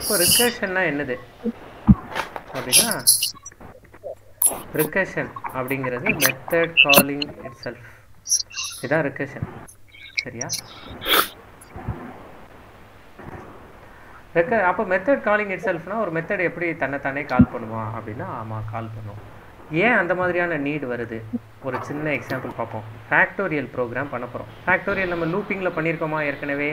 இப்போ ரிகர்ஷன்னா என்னது அப்படின்னா ரிகர்ஷன் அப்படிங்கிறது மெத்தட் காலிங் இட் செல்ஃப் இதுதான் ரிகர்ஷன் சரியா ரெக்க அப்போ மெத்தட் காலிங் இட் செல்ஃப்னா ஒரு மெத்தட் எப்படி தன்னைத்தானே கால் பண்ணுமா அப்படின்னா ஆமாம் கால் பண்ணும் ஏன் அந்த மாதிரியான நீட் வருது ஒரு சின்ன எக்ஸாம்பிள் பார்ப்போம் ஃபேக்டோரியல் ப்ரோக்ராம் பண்ண போகிறோம் ஃபேக்டோரியல் நம்ம லூப்பிங்கில் பண்ணியிருக்கோமா ஏற்கனவே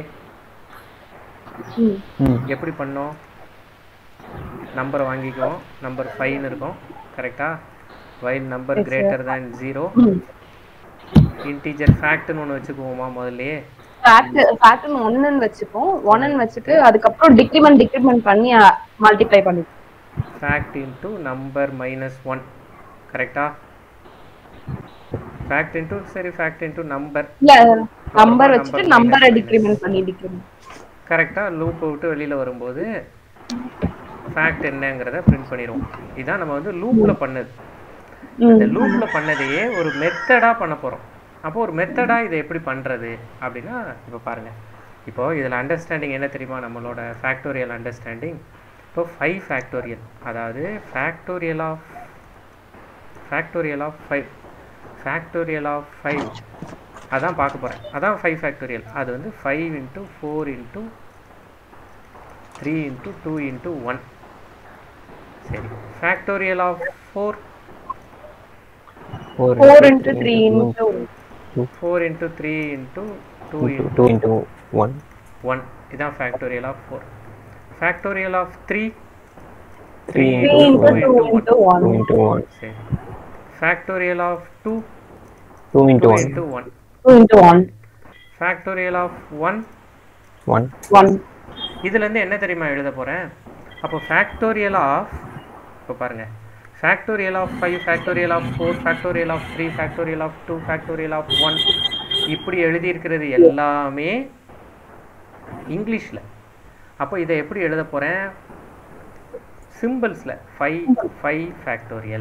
ம் ம் எப்படி பண்ணோம் நம்பரை வாங்கிக்குவோம் நம்பர் ஃபைவ்னு இருக்கும் கரெக்டா while number greater than zero ம் இன்டீஜர் ஃபேக்ட்னு ஒன்று வச்சுக்குவோமா முதல்லயே ஃபேக்ட் ஃபேக்ட்னு ஒன்னுன்னு வச்சுப்போம் ஒன்னு வச்சுட்டு அதுக்கப்புறம் டிக்ரிமெண்ட் டிக்ரிமெண்ட் பண்ணி மல்டிப்ளை பண்ணி fact into number minus one கரெக்டா ஃபேக்ட் இன்ட்டு சரி ஃபேக்ட் இன்ட்டு நம்பர் இல்ல நம்பர் வச்சுட்டு number நம்பரை minus டிக்ரிமெண்ட் பண்ணி டிக்ரிமெண்ட் கரெக்டாக லூப்பை விட்டு வெளியில் வரும்போது ஃபேக்ட் என்னங்கிறத பிரிண்ட் பண்ணிடுவோம் இதான் நம்ம வந்து லூப்பில் பண்ணது இந்த லூப்பில் பண்ணதையே ஒரு மெத்தடாக பண்ண போகிறோம் அப்போ ஒரு மெத்தடாக இதை எப்படி பண்ணுறது அப்படின்னா இப்போ பாருங்கள் இப்போ இதில் அண்டர்ஸ்டாண்டிங் என்ன தெரியுமா நம்மளோட ஃபேக்டோரியல் அண்டர்ஸ்டாண்டிங் இப்போ ஃபைவ் ஃபேக்டோரியல் அதாவது factorial of factorial of five factorial of five அதான் பார்க்க போகிறேன் அதான் ஃபைவ் ஃபேக்டோரியல் அது வந்து five into four into three into two into one சரி factorial of four four four into three into four into three into two into two into one one இதான் factorial of four factorial of three three three into into two into one two into one சரி factorial of two two into two one into one two into one factorial of one one one இதுலேருந்து என்ன தெரியுமா எழுத போகிறேன் அப்போ factorial of இப்போ பாருங்கள் factorial of five factorial of four factorial of three factorial of two factorial of one இப்படி எழுதியிருக்கிறது எல்லாமே இங்கிலீஷில் அப்போ இதை எப்படி எழுத போகிறேன் சிம்பிள்ஸில் five five factorial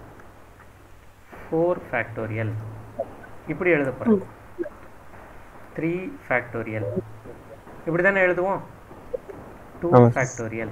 four factorial இப்படி எழுத போகிறேன் த்ரீ ஃபேக்டோரியல் இப்படி தானே எழுதுவோம் டூ ஆமா. ஃபேக்டோரியல்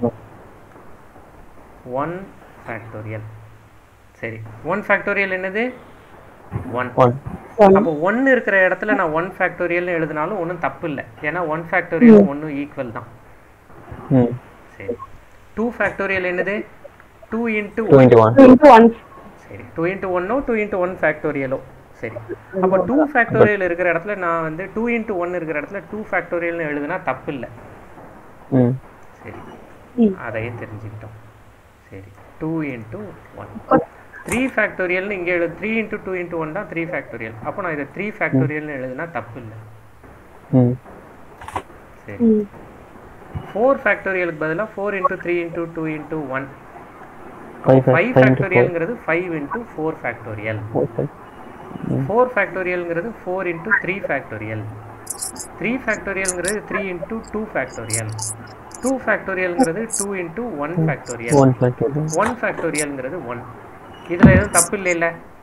ஒன் ஃபேக்டோரியல் சரி ஒன் ஃபேக்டோரியல் என்னது ஒன் ஒன் அப்போ ஒன் இருக்கிற இடத்துல நான் ஒன் ஃபேக்டோரியல்னு எழுதினாலும் ஒன்றும் தப்பு இல்லை ஏன்னா ஒன் ஃபேக்டோரியல் ஒன்றும் ஈக்குவல் தான் ம் சரி டூ ஃபேக்டோரியல் என்னது two into two into one two into one சரி டூ இன்ட்டு ஒன்னோ டூ இன்ட்டு ஒன் ஃபேக்டோரியலோ சரி அப்போ டூ ஃபேக்டோரியல் இருக்கிற இடத்துல நான் வந்து டூ இன்ட்டு ஒன் இருக்கிற இடத்துல டூ ஃபேக்டோரியல்னு எழுதுனா தப்பு இல்லை ம் சரி ம். அதையும் தெரிஞ்சுக்கிட்டோம் சரி டூ இன்ட்டு ஒன் த்ரீ ஃபேக்டோரியல்னு இங்கே எழுது three into two into one தான் த்ரீ ஃபேக்டோரியல் அப்போ நான் இதை த்ரீ ஃபேக்டோரியல்னு எழுதுனா தப்பு இல்லை ம் சரி ம் ஃபோர் ஃபேக்டோரியலுக்கு பதிலாக four into three into two into one Five fac- five five into four. ஃபேக்டோரியல்ங்கிறது five into four factorial four five four ஃபேக்டோரியல்ங்கிறது four into three factorial three ஃபேக்டோரியல்ங்கிறது three into two factorial two ஃபேக்டோரியல்ங்கிறது two into one factorial one factorial one ஃபேக்டோரியல்ங்கிறது one இதில் எதுவும் தப்பு இல்லைல்ல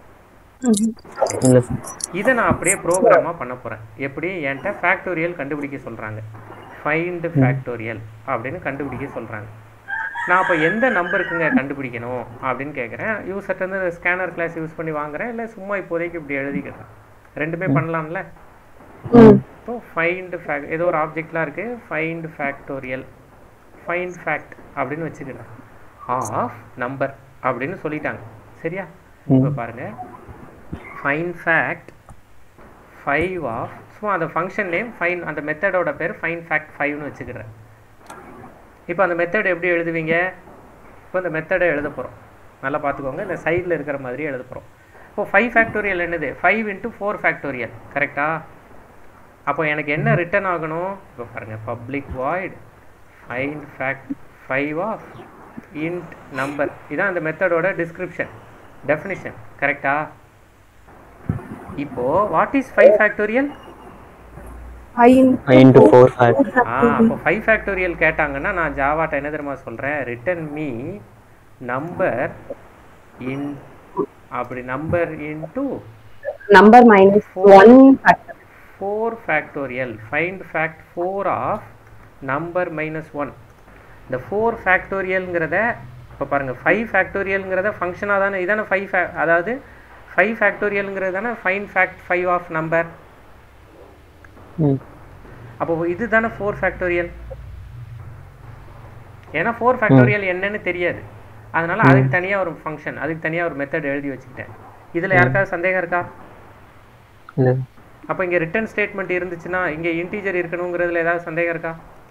இல்லை சார் இதை நான் அப்படியே ப்ரோக்ராமாக பண்ண போகிறேன் எப்படி என்கிட்ட ஃபேக்டோரியல் கண்டுபிடிக்க சொல்கிறாங்க ஃபைண்ட் ஃபேக்டோரியல் அப்படின்னு கண்டுபிடிக்க சொல்கிறாங்க நான் அப்போ எந்த நம்பருக்குங்க கண்டுபிடிக்கணும் அப்படின்னு கேட்குறேன் யூசர்ட்ட வந்து ஸ்கேனர் கிளாஸ் யூஸ் பண்ணி வாங்குறேன் இல்லை சும்மா இப்போதைக்கு இப்படி எழுதிக்கிறேன் ரெண்டுமே பண்ணலாம்ல ம் இப்போ ஃபைண்ட் ஃபேக்ட் ஏதோ ஒரு ஆப்ஜெக்ட்லாம் இருக்குது ஃபைண்ட் ஃபேக்டோரியல் ஃபைண்ட் ஃபேக்ட் அப்படின்னு வச்சுக்கிறேன் ஆஃப் நம்பர் அப்படின்னு சொல்லிட்டாங்க சரியா இப்போ பாருங்க ஃபைன் ஃபேக்ட் ஃபைவ் ஆஃப் சும்மா அந்த ஃபங்க்ஷன் நேம் ஃபைன் அந்த மெத்தடோட பேர் ஃபைன் ஃபேக்ட் ஃபைவ்னு வச்சுக்கிறேன் இப்போ அந்த மெத்தட் எப்படி எழுதுவீங்க இப்போ இந்த மெத்தடை எழுத போகிறோம் நல்லா பார்த்துக்கோங்க இந்த சைடில் இருக்கிற மாதிரி எழுத போகிறோம் இப்போ ஃபைவ் ஃபேக்டோரியல் என்னது ஃபைவ் இன்ட்டு ஃபோர் ஃபேக்டோரியல் கரெக்டா அப்போ எனக்கு என்ன ரிட்டர்ன் ஆகணும் இப்போ பாருங்கள் public void find fact five of int number இதான் அந்த மெத்தடோட டிஸ்கிரிப்ஷன் டெஃபினிஷன் கரெக்டா இப்போ what is five factorial five five into four fact ஆ அப்போ ஃபைவ் ஃபேக்டோரியல் கேட்டாங்கன்னா நான் ஜாவாட்ட என்ன தெரியுமா சொல்கிறேன் ரிட்டன் மீ நம்பர் இன் அப்படி number into number minus one factor four factorial find fact four of number minus one இந்த ஃபோர் ஃபேக்டோரியல்ங்கிறத இப்போ பாருங்கள் ஃபைவ் ஃபேக்டோரியல்ங்கிறத ஃபங்க்ஷனாக தானே இதானே ஃபைவ் ஃபே அதாவது ஃபைவ் ஃபேக்டோரியல்ங்கிறது தானே find fact five of number ம் அப்போ இது தானே ஃபோர் ஃபேக்டோரியல் ஏன்னா ஃபோர் ஃபேக்டோரியல் என்னன்னு தெரியாது அதனால அதுக்கு தனியாக ஒரு ஃபங்க்ஷன் அதுக்கு தனியாக ஒரு மெத்தட் எழுதி வச்சுக்கிட்டேன் இதில் யாருக்காவது சந்தேகம் இருக்கா இல்லை அப்போ இங்கே ரிட்டர்ன் ஸ்டேட்மெண்ட் இருந்துச்சுன்னா இங்கே இன்டீஜர் இருக்கணுங்கிறதுல ஏதாவது சந்தேகம் இருக்கா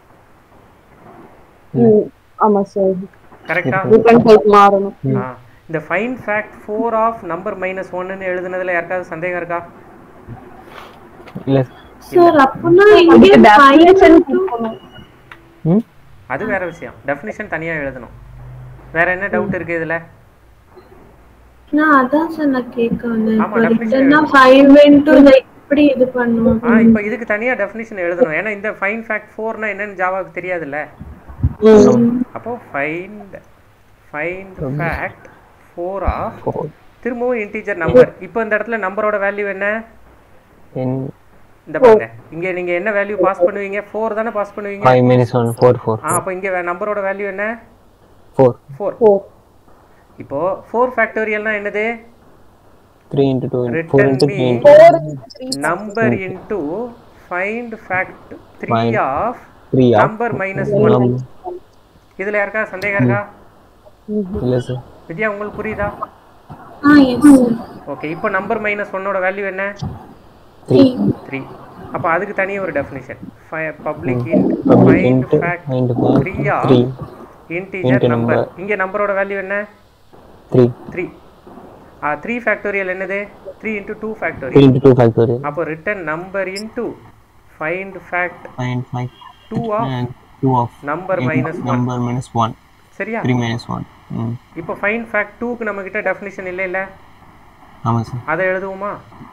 ம், ஆமா சார் கரெக்டா ரிட்டர்ன் டைப் மாறணும் ஆ இந்த find fact four of number minus ஒன்னு எழுதுனதுல யாருக்காவது சந்தேகம் இருக்கா இல்லை சார் அப்பனா அதுக்கு இங்க definition five கொடுக்கணும். ம் அது வேற விஷயம் டெஃபினிஷன் தனியாக எழுதணும் வேற என்ன டவுட் இருக்கு இதுல நான் அதான் சார் நான் கேட்க வந்தேன் ஆமா, இப்போ definition ரிட்டர்னா ஃபைவ் இன்டூ லைக் எப்படி இது பண்ணுவோம் ஆ இப்போ இதுக்கு தனியாக டெஃபினிஷன் எழுதணும் ஏன்னா இந்த ஃபைன் ஃபேக்ட் ஃபோர்னா என்னன்னு ஜாவாக்கு தெரியாதுல்ல அப்போ find find fact four of four திரும்பவும் இன்டீஜர் நம்பர் இப்போ இந்த இடத்துல நம்பரோட வேல்யூ என்ன என் இந்த பாருங்க இங்க நீங்க என்ன வேல்யூ பாஸ் பண்ணுவீங்க ஃபோர் தானே பாஸ் பண்ணுவீங்க five minutes one four four ஆ அப்போ இங்க நம்பரோட வேல்யூ என்ன ஃபோர் ஃபோர் Four. இப்போ ஃபோர் ஃபேக்டோரியல்னா என்னது three into two four return into me three Four three. Number into find fact three Find. Of three of number minus one இதுல யாருக்கா சந்தேகம் இருக்கா இல்லை சார் வித்யா உங்களுக்கு புரியுதா ஆ எஸ் சார் ஓகே இப்போ நம்பர் மைனஸ் ஒன்னோட வேல்யூ என்ன த்ரீ த்ரீ அப்போ அதுக்கு தனி ஒரு definition public int public find into fact find three three of three integer Into number number. இங்க நம்பரோட வேல்யூ என்ன த்ரீ த்ரீ ஆ த்ரீ ஃபேக்டோரியல் என்னது three into two three factorial into two factorial அப்போ return number into find fact find five two of and two of number minus one number minus one சரியா three minus one ம் இப்போ find fact டூக்கு நம்ம கிட்ட definition இல்லை இல்ல ஆமாம் சார் அதை எழுதுவோமா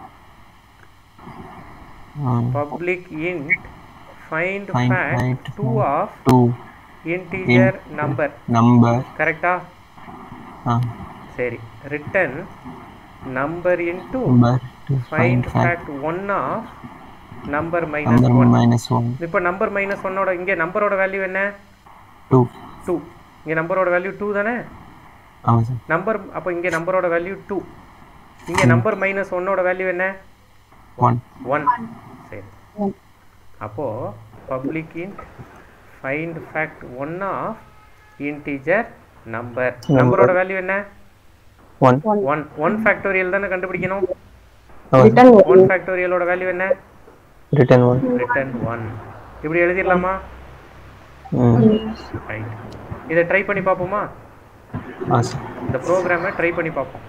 ஆ public int find Find fact fact two of two integer number number கரெக்டா ஆ சரி return number into number two find find fact fact one of number minus number one minus one இப்போ நம்பர் மைனஸ் ஒன்னோட இங்கே நம்பரோட value என்ன two two இங்கே நம்பரோட வேல்யூ டூ தானே ஆமாம் சார் நம்பர் அப்போ இங்கே நம்பரோட வேல்யூ டூ இங்கே நம்பர் மைனஸ் ஒன்னோட வேல்யூ என்ன ஒன் ஒன் சரி அப்போது public int find fact one of integer number நம்பரோட வேல்யூ என்ன ஒன் ஒன் ஒன் ஃபேக்டோரியல் தானே கண்டுபிடிக்கணும் ஆமாம் Return ஒன் ஃபேக்டோரியலோட வேல்யூ என்ன ரிட்டர்ன் ஒன் ரிட்டர்ன் ஒன் இப்படி எழுதிடலாமா ம் ரைட் இதை ட்ரை பண்ணி பார்ப்போமா ஆ சார் இந்த ப்ரோக்ராமை ட்ரை பண்ணி பார்ப்போம்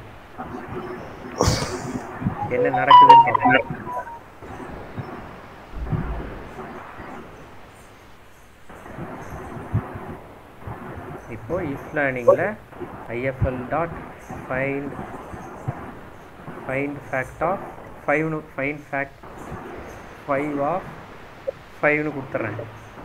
என்ன நடக்குதுன்னு பார்ப்போம் இப்போ இஃப் லேர்னிங்கில் IFL dot find find fact of ஃபைவ்னு ஃபைண்ட் ஃபேக்ட் ஃபைவ் ஆஃப் ஃபைவ்னு கொடுத்துட்றேன்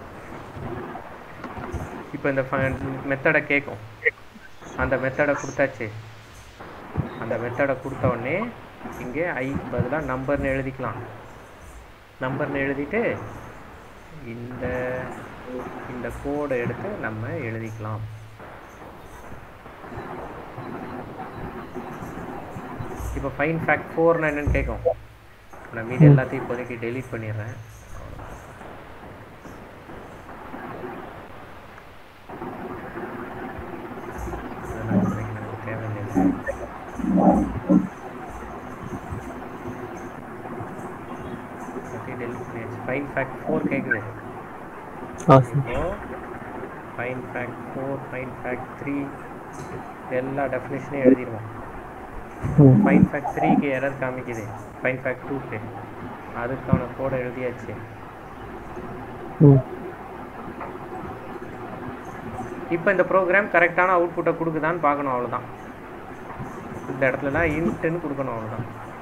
இப்போ இந்த மெத்தடை கேட்கும் அந்த மெத்தடை கொடுத்தாச்சு அந்த மெத்தடை கொடுத்த உடனே இங்கே ஐ பதிலாக நம்பர்னு எழுதிக்கலாம் நம்பர்னு எழுதிட்டு இந்த இந்த கோடை எடுத்து நம்ம எழுதிக்கலாம் இப்போ ஃபைன் ஃபேக்ட் ஃபோர்னா என்னன்னு கேட்கும் நான் மீதி எல்லாத்தையும் இப்போதைக்கு டெலீட் பண்ணிடுறேன் அதெல்லாம் இப்போதைக்கு நமக்கு தேவையில்லை எல்லாத்தையும் delete பண்ணியாச்சு ஃபைன் ஃபேக்ட் ஃபோர் கேட்குது ஆ சார் இப்போ find fact four find fact three எல்லா டெஃபினேஷனையும் எழுதிடுவோம் ம் ஃபைன் ஃபேக்ட் த்ரீக்கு எரர் காமிக்குது ஃபைன் ஃபேக்ட் டூக்கு அதுக்கான கோடை எழுதியாச்சு ம் இப்போ இந்த ப்ரோக்ராம் கரெக்டான அவுட்புட்டை கொடுக்குதான்னு பார்க்கணும் அவ்வளவுதான் இந்த இடத்துலலாம் இன்ட்டுன்னு கொடுக்கணும் அவ்வளவுதான்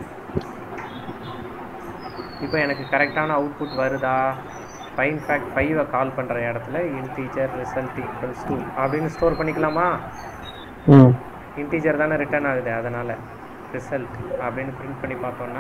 இப்போ எனக்கு கரெக்டான அவுட்புட் வருதா ஃபைன் ஃபேக்ட் ஃபைவை கால் பண்ணுற இடத்துல இன்டீஜர் ரிசல்ட் ஈக்குவல்ஸ் டூ அப்படின்னு ஸ்டோர் பண்ணிக்கலாமா ம் இன்டீஜர் தானே ரிட்டர்ன் ஆகுது அதனால் ரிசல்ட் அப்படின்னு பிரிண்ட் பண்ணி பார்த்தோம்னா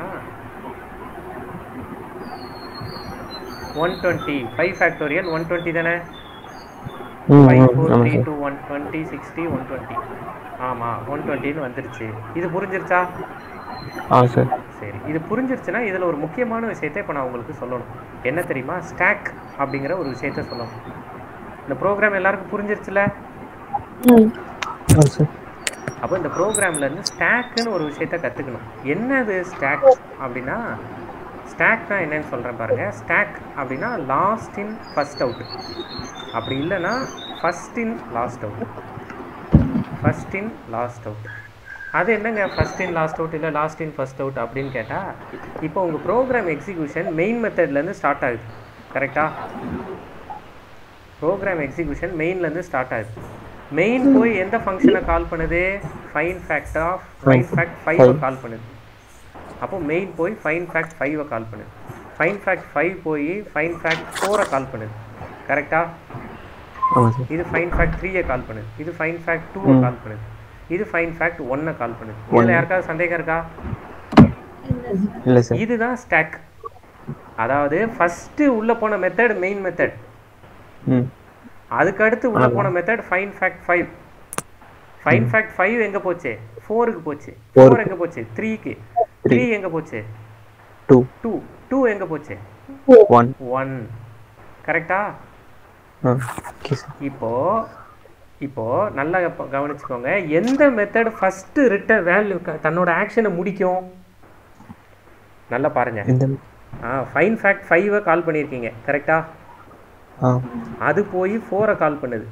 one twenty five factorial one twenty தானே ம் ஃபைவ் ம் ஃபோர் ஆமாம் three sir two one twenty sixty one twenty ஆமாம் ஒன் டுவெண்ட்டின்னு வந்துருச்சு இது புரிஞ்சிருச்சா ஆ சார் சரி இது புரிஞ்சிருச்சுன்னா இதில் ஒரு முக்கியமான விஷயத்தை இப்போ நான் உங்களுக்கு சொல்லணும் என்ன தெரியுமா ஸ்டாக் அப்படிங்கிற ஒரு விஷயத்த சொல்லணும் இந்த ப்ரோக்ராம் எல்லாருக்கும் புரிஞ்சிருச்சுல ம் ஆ சார் அப்போ இந்த ப்ரோக்ராம்ல இருந்து ஸ்டாக்குன்னு ஒரு விஷயத்த கற்றுக்கணும் என்னது ஸ்டாக் அப்படின்னா ஸ்டாக்னா என்னன்னு சொல்கிறேன் பாருங்க ஸ்டாக் அப்படின்னா லாஸ்ட் இன் ஃபர்ஸ்ட் அவுட் அப்படி இல்லைன்னா first in last out first in last out அது என்னங்க ஃபர்ஸ்ட் இன் லாஸ்ட் அவுட் இல்லை லாஸ்ட் இன் ஃபர்ஸ்ட் அவுட் அப்படின்னு கேட்டால் இப்போ உங்கள் ப்ரோக்ராம் எக்ஸிக்யூஷன் மெயின் மெத்தட்லேருந்து ஸ்டார்ட் ஆகுது கரெக்டா ப்ரோக்ராம் எக்ஸிக்யூஷன் மெயின்லேருந்து ஸ்டார்ட் ஆகுது மெயின் போய் எந்த ஃபங்க்ஷனை கால் பண்ணுது find fact of find fact ஃபைவை கால் பண்ணுது அப்போ மெயின் போய் ஃபைன் ஃபேக்ட் ஃபைவை கால் பண்ணுது ஃபைன் ஃபேக்ட் ஃபைவ் போய் ஃபைன் ஃபேக்ட் ஃபோரை கால் பண்ணுது கரெக்டா ஆமாம் சார் இது ஃபைன் ஃபேக்ட் த்ரீயை கால் பண்ணுது இது ஃபைன் ஃபேக்ட் டூவை கால் பண்ணுது இது ஃபைன் ஃபேக்ட் ஒன்னை கால் பண்ணுது இதில் யாருக்காவது சந்தேகம் இருக்கா இல்லை சார் இதுதான் ஸ்டாக் அதாவது ஃபர்ஸ்ட் உள்ள போன மெத்தட் மெயின் மெத்தட் ம் அதுக்கு அடுத்து உள்ள போன method find fact five find fact five எங்க போச்சு ஃபோருக்கு போச்சு ஃபோர் எங்க போச்சு த்ரீக்கு த்ரீ எங்க போச்சு டூ டூ டூ எங்க போச்சு ஒன் ஒன் கரெக்டா ஆ ஓகே சார் இப்போ இப்போ நல்லா கப்ப- கவனிச்சுக்கோங்க எந்த மெத்தட் ஃபர்ஸ்ட் ரிட்டர் வேல்யூ தன்னோட ஆக்ஷனை முடிக்கும் நல்லா பாருங்க இந்த ஆ ஃபைன் ஃபேக்ட் ஃபைவை கால் பண்ணியிருக்கீங்க கரெக்டா ஆ அது போய் ஃபோரை கால் பண்ணுது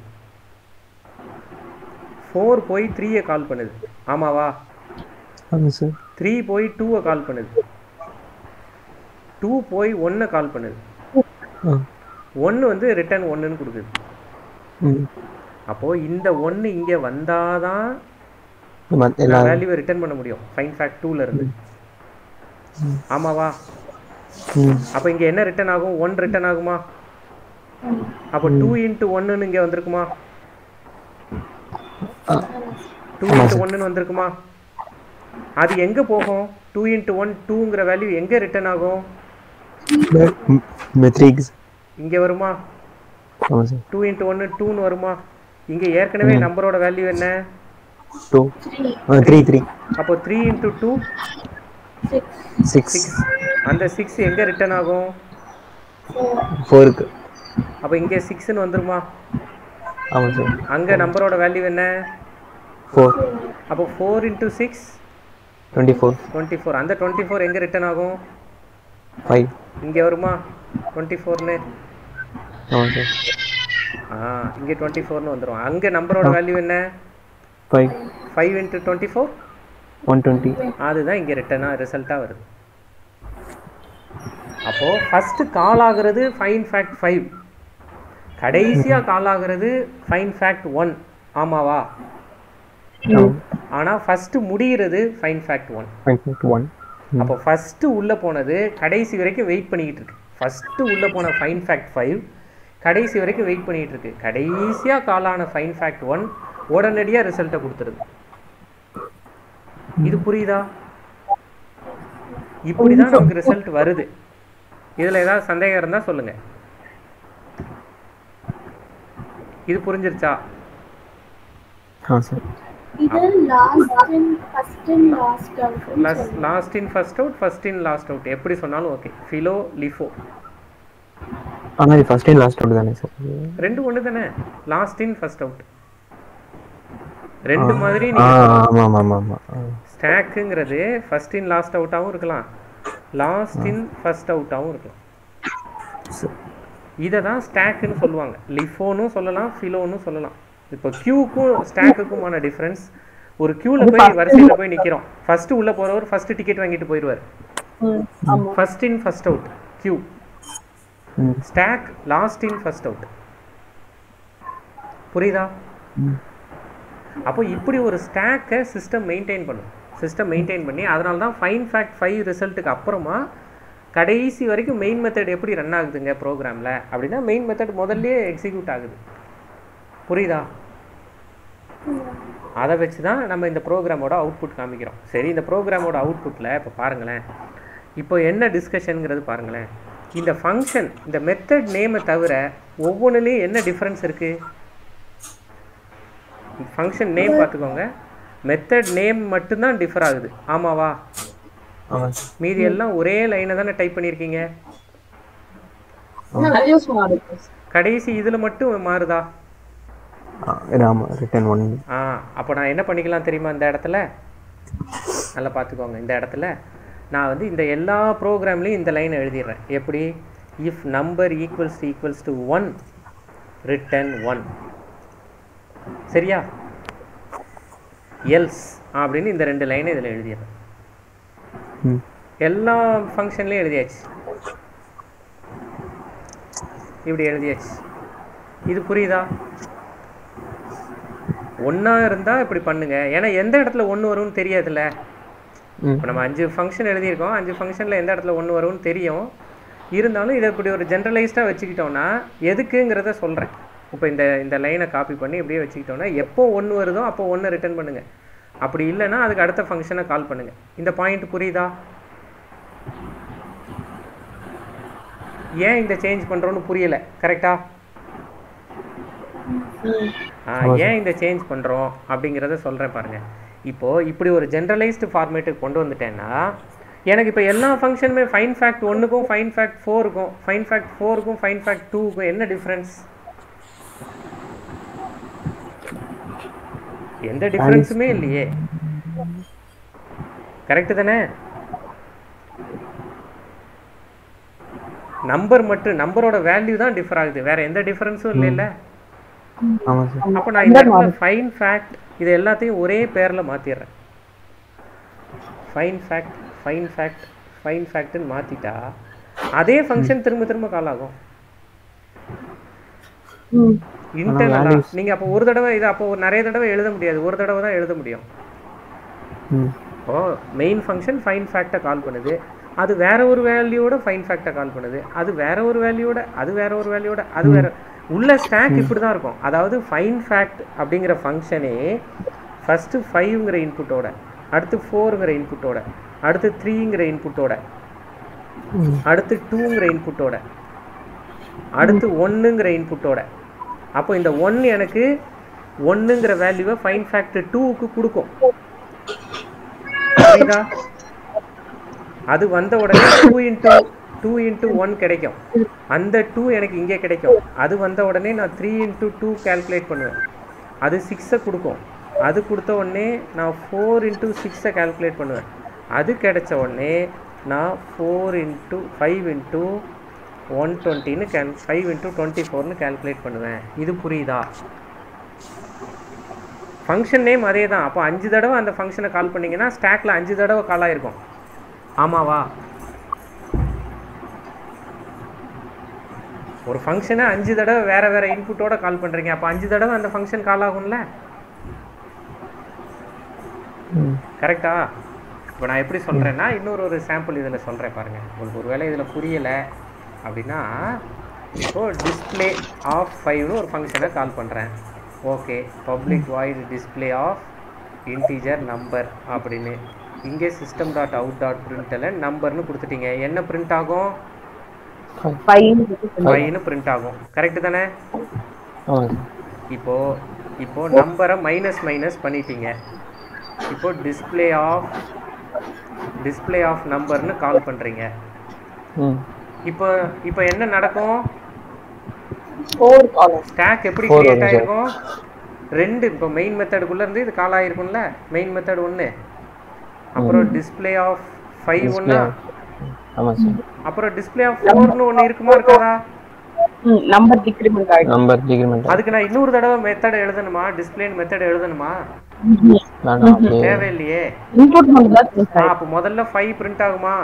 ஃபோர் போய் த்ரீயை கால் பண்ணுது ஆமாவா ஆமாம் சார் த்ரீ போய் டூவை கால் பண்ணுது டூ போய் ஒன்னை கால் பண்ணுது ஆ ஒன்று வந்து ரிட்டர்ன் ஒன்றுன்னு கொடுக்குது ம் அப்போது இந்த ஒன்று இங்கே வந்தாதான் மத் எல்லா வேல்யூவை ரிட்டர்ன் பண்ண முடியும் ஃபைன் ஃபேக்ட் டூல இருந்து ஆமாவா ம் அப்போ இங்கே என்ன ரிட்டர்ன் ஆகும் ஒன் ரிட்டர்ன் ஆகுமா அப்போ டூ இன்ட்டு ஒன்றுன்னு இங்கே வந்திருக்குமா ஆ டூ இன்ட்டு ஒன்றுன்னு வந்திருக்குமா அது எங்கே போகும் டூ இன்ட்டு ஒன் டூங்கிற வேல்யூ எங்கே ரிட்டர்ன் ஆகும் மெட்ரிக்ஸ் இங்கே வருமா ஆமாம் சார் டூ இன்ட்டு ஒன்று டூன்னு வருமா இங்கே ஏற்கனவே நம்பரோட வேல்யூ என்ன டூ ஆ த்ரீ த்ரீ அப்போ three into two six six அந்த சிக்ஸ் எங்கே ரிட்டர்ன் ஆகும் ஃபோருக்கு அப்போ இங்கே சிக்ஸ்னு வந்துருமா ஆமாம் சார் அங்கே நம்பரோட வேல்யூ என்ன ஃபோர் அப்போ four into six twenty four twenty four அந்த டுவெண்ட்டி ஃபோர் எங்கே ரிட்டர்ன் ஆகும் ஃபைவ் இங்கே வருமா டுவெண்ட்டி ஃபோர்னு ஆமாம் சார் ஆ இங்கே டுவெண்ட்டி ஃபோர்னு வந்துடும் அங்கே நம்பரோட வேல்யூ என்ன five five into twenty four one twenty அதுதான் இங்கே ரிட்டர்னாக ரிசல்ட்டாக வருது அப்போது ஃபஸ்ட்டு கால் ஆகுறது ஃபைன் ஃபேக்ட் ஃபைவ் கடைசியாக கால் ஆகுறது ஃபைன் ஃபேக்ட் ஒன் ஆமாவா ஆனால் ஃபஸ்ட்டு முடிகிறது find fact one point one அப்போ ஃபஸ்ட்டு உள்ளே போனது கடைசி வரைக்கும் வெயிட் பண்ணிக்கிட்டு இருக்கு ஃபஸ்ட்டு உள்ளே போன ஃபைன் ஃபேக்ட் ஃபைவ் கடைசி வரைக்கும் வெயிட் பண்ணிக்கிட்டு இருக்கு கடைசியாக காலான ஃபைன் ஃபேக்ட் ஒன் உடனடியாக ரிசல்ட்டை கொடுத்துருது இது புரியுதா இப்படி தான் நமக்கு ரிசல்ட் வருது இதில் ஏதாவது சந்தேகம் இருந்தால் சொல்லுங்கள் இது புரிஞ்சிருச்சா ஆ சார் இது last in first in last out last last in first out first in last out எப்படி சொன்னாலும் ஓகே ஃபிலோ லிஃபோ ஆனால் இது ஃபஸ்ட் டைம் லாஸ்ட் அவுட் தானே சார் ரெண்டு ஒன்று தானே லாஸ்ட் இன் ஃபர்ஸ்ட் அவுட் ரெண்டு மாதிரி ஆ நீங்க ஆமாம் ஆமாம் ஆமாம் ஆ ஸ்டாக்குங்கிறது ஃபர்ஸ்ட் இன் லாஸ்ட் அவுட்டாகவும் இருக்கலாம் லாஸ்ட் இன் ஃபர்ஸ்ட் அவுட்டாகவும் இருக்கலாம் சரி. இதை தான் ஸ்டாக்குன்னு சொல்லுவாங்க லிஃபோனும் சொல்லலாம் ஃபிலோனும் சொல்லலாம் இப்போ கியூக்கும் ஸ்டாக்குக்குமான டிஃப்ரென்ஸ் ஒரு கியூவில் போய் வரிசையில் போய் நிற்கிறோம் ஃபர்ஸ்ட் உள்ளே போகிறவர் ஃபர்ஸ்ட் டிக்கெட் வாங்கிட்டு போயிடுவார் ம் ஆமா first in first out queue ம் stack last in first out புரியுதா ம். அப்போ இப்படி ஒரு ஸ்டாக்கை சிஸ்டம் மெயின்டைன் பண்ணும் சிஸ்டம் மெயின்டைன் பண்ணி அதனால தான் ஃபைன் ஃபேக்ட் ஃபைவ் ரிசல்ட்டுக்கு அப்புறமா கடைசி வரைக்கும் மெயின் மெத்தட் எப்படி ரன் ஆகுதுங்க ப்ரோக்ராமில் அப்படின்னா மெயின் மெத்தட் முதல்லயே எக்ஸிக்யூட் ஆகுது புரியுதா அதை வச்சு தான் நம்ம இந்த ப்ரோக்ராமோட அவுட்புட் காமிக்கிறோம் சரி இந்த ப்ரோக்ராமோட அவுட்புட்டில் இப்போ பாருங்களேன் இப்போ என்ன டிஸ்கஷனுங்கிறது பாருங்களேன் இந்த ஃபங்க்ஷன் இந்த மெத்தட் நேமை தவிர ஒவ்வொன்றுலேயும் என்ன டிஃப்ரென்ஸ் இருக்குது ஃபங்க்ஷன் நேம் பார்த்துக்கோங்க மெத்தட் நேம் மட்டும்தான் டிஃபர் ஆகுது ஆமாவா ஆமாம் சார் மீதி எல்லாம் ஒரே லைனை தானே டைப் பண்ணியிருக்கீங்க வேல்யூஸ் மாறுது கடைசி இதில் மட்டும் மாறுதா ஆமாம் ரிட்டன் ஒன் ஆ அப்போ நான் என்ன பண்ணிக்கலாம் தெரியுமா இந்த இடத்துல நல்லா பார்த்துக்கோங்க இந்த இடத்துல நான் வந்து இந்த எல்லா ப்ரோக்ராம்லேயும் இந்த லைனை எழுதிடுறேன் எப்படி if number equals equals to one return one சரியா எல்ஸ் அப்படின்னு இந்த ரெண்டு லைனை இதில் எழுதிடுறேன் ம் எல்லா ஃபங்க்ஷன்லேயும் எழுதியாச்சு இப்படி எழுதியாச்சு இது புரியுதா ஒன்றா இருந்தால் இப்படி பண்ணுங்க ஏன்னா எந்த இடத்துல ஒன்று வரும்னு தெரியாதுல்ல ம் இப்போ நம்ம அஞ்சு ஃபங்க்ஷன் எழுதியிருக்கோம் அஞ்சு ஃபங்க்ஷனில் எந்த இடத்துல ஒன்று வரும்னு தெரியும் இருந்தாலும் இதை இப்படி ஒரு ஜென்ரலைஸ்டாக வச்சுக்கிட்டோம்னா எதுக்குங்கிறத சொல்கிறேன் இப்போ இந்த இந்த லைனை காப்பி பண்ணி இப்படியே வச்சுக்கிட்டோம்னா எப்போ ஒன்று வருதோ அப்போ ஒன்று ரிட்டர்ன் பண்ணுங்க அப்படி இல்லைன்னா அதுக்கு அடுத்த ஃபங்க்ஷனை கால் பண்ணுங்க இந்த பாயிண்ட் புரியுதா ஏன் இந்த சேஞ்ச் பண்ணுறோன்னு புரியலை கரெக்டா ஏன் இந்த சேஞ்ச் பண்ணுறோம் அப்படிங்கிறத சொல்கிறேன் பாருங்க இப்போ இப்படி ஒரு ஜென்ரலைஸ்டு ஃபார்மேட்டுக்கு கொண்டு வந்துட்டேன்னா எனக்கு இப்போ எல்லா ஃபங்க்ஷனுமே ஃபைன் ஃபேக்ட் ஒன்றுக்கும் ஃபைன் ஃபேக்ட் ஃபோருக்கும் ஃபைன் ஃபேக்ட் ஃபோருக்கும் ஃபைன் ஃபேக்ட் டூக்கும் என்ன டிஃப்ரென்ஸ் எந்த டிஃப்ரென்ஸுமே இல்லையே கரெக்டு தானே நம்பர் மட்டும் நம்பரோட வேல்யூ தான் டிஃபர் ஆகுது வேற எந்த டிஃபரன்ஸும் இல்லைல்ல ஆமாம் சார் அப்போ நான் இந்த இடத்துல ஃபைன் ஃபேக்ட் இது எல்லாத்தையும் ஒரே பேரில் மாற்றிடுறேன் find fact find fact find ஃபேக்ட்னு மாற்றிட்டா அதே ஃபங்க்ஷன் திரும்ப திரும்ப கால் ஆகும் ம் இன்டர்னலா நீங்க அப்போ ஒரு தடவை இது அப்போ ஒரு நிறைய தடவை எழுத முடியாது ஒரு தடவை தான் எழுத முடியும் ம் ஓ மெயின் ஃபங்க்ஷன் ஃபைன் ஃபேக்டை கால் பண்ணுது அது வேற ஒரு வேல்யூவோட ஃபைன் ஃபேக்டை கால் பண்ணுது அது வேற ஒரு வேல்யூவோட அது வேற ஒரு வேல்யூவோட அது வேற உள்ள ஸ்டாக் இப்படி தான் இருக்கும் அதாவது ஃபைன் ஃபேக்ட் அப்படிங்கிற ஃபங்க்ஷனே ஃபர்ஸ்ட் ஃபைவ்ங்கிற இன்புட்டோட அடுத்து ஃபோருங்கிற இன்புட்டோட அடுத்து த்ரீங்கிற இன்புட்டோட அடுத்து டூங்கிற இன்புட்டோட அடுத்து ஒன்றுங்கிற இன்புட்டோட அப்போ இந்த ஒன் எனக்கு ஒன்றுங்கிற வேல்யூவை ஃபைன் ஃபேக்ட் டூவுக்கு கொடுக்கும் புரியுதா அது வந்த உடனே two into two into one கிடைக்கும் அந்த டூ எனக்கு இங்கே கிடைக்கும் அது வந்த உடனே நான் த்ரீ இன்ட்டு டூ கால்குலேட் பண்ணுவேன் அது சிக்ஸை கொடுக்கும் அது கொடுத்த உடனே நான் ஃபோர் இன்ட்டு சிக்ஸை கால்குலேட் பண்ணுவேன் அது கிடைச்ச உடனே நான் four into five into one டுவெண்ட்டின்னு கேல் ஃபைவ் இன்ட்டு டுவெண்ட்டி ஃபோர்னு கால்குலேட் பண்ணுவேன் இது புரியுதா ஃபங்க்ஷன் நேம் அதே தான் அப்போ அஞ்சு தடவை அந்த ஃபங்க்ஷனை கால் பண்ணீங்கன்னா ஸ்டாக்ல அஞ்சு தடவை கால் ஆயிருக்கும் ஆமாவா ஒரு ஃபங்க்ஷனை அஞ்சு தடவை வேற வேற இன்புட்டோட கால் பண்றீங்க அப்போ அஞ்சு தடவை அந்த ஃபங்க்ஷன் கால் ஆகும்ல ம் கரெக்டா இப்போ நான் எப்படி சொல்கிறேன்னா இன்னொரு ஒரு சாம்பிள் இதில் சொல்கிறேன் பாருங்க உங்களுக்கு ஒருவேளை இதில் புரியலை அப்படின்னா இப்போ டிஸ்ப்ளே ஆஃப் ஃபைவ்னு ஒரு ஃபங்க்ஷனை கால் பண்ணுறேன் okay public void display of integer number அப்படின்னு இங்கே சிஸ்டம் டாட் அவுட் டாட் பிரிண்ட்டில் நம்பர்னு கொடுத்துட்டீங்க என்ன பிரிண்ட் ஆகும் ஃபைன் ஃபைவ்னு பிரிண்ட் ஆகும் கரெக்டு தானே ஆமாம் சார் இப்போ இப்போ நம்பரை மைனஸ் மைனஸ் பண்ணிட்டீங்க இப்போ டிஸ்ப்ளே ஆஃப் டிஸ்ப்ளே ஆஃப் நம்பர்னு கால் பண்றீங்க ம் இப்போ இப்போ என்ன நடக்கும் ஃபோர் காலம் ஸ்டாக் எப்படி Four கிரியேட் வரும் sir. ஆயிருக்கும் ரெண்டு இப்போ மெயின் மெத்தடுக்குள்ள இருந்து இது கால் ஆயிருக்கும்ல மெயின் மெத்தட் ஒன்று அப்புறம் டிஸ்ப்ளே ஆஃப் ஃபைவ் ஒன்று ஆமாம் சார் அப்புறம் டிஸ்ப்ளே ஆஃப் ஃபோர்னு ஒன்று இருக்குமா இருக்காதா ம் நம்பர் டிக்ரிமெண்ட் ஆயிடும் நம்பர் டிகிரிமெண்ட் அதுக்கு நான் இன்னொரு தடவை மெத்தட் எழுதணுமா டிஸ்பிளே மெத்தட் எழுதணுமா வேண்டாம் அப்படியே தேவையில்லையே இன்புட் மட்டும் தான் change ஆ, ஆயிடும். அப்போ முதல்ல ஃபைவ் பிரிண்ட் ஆகுமா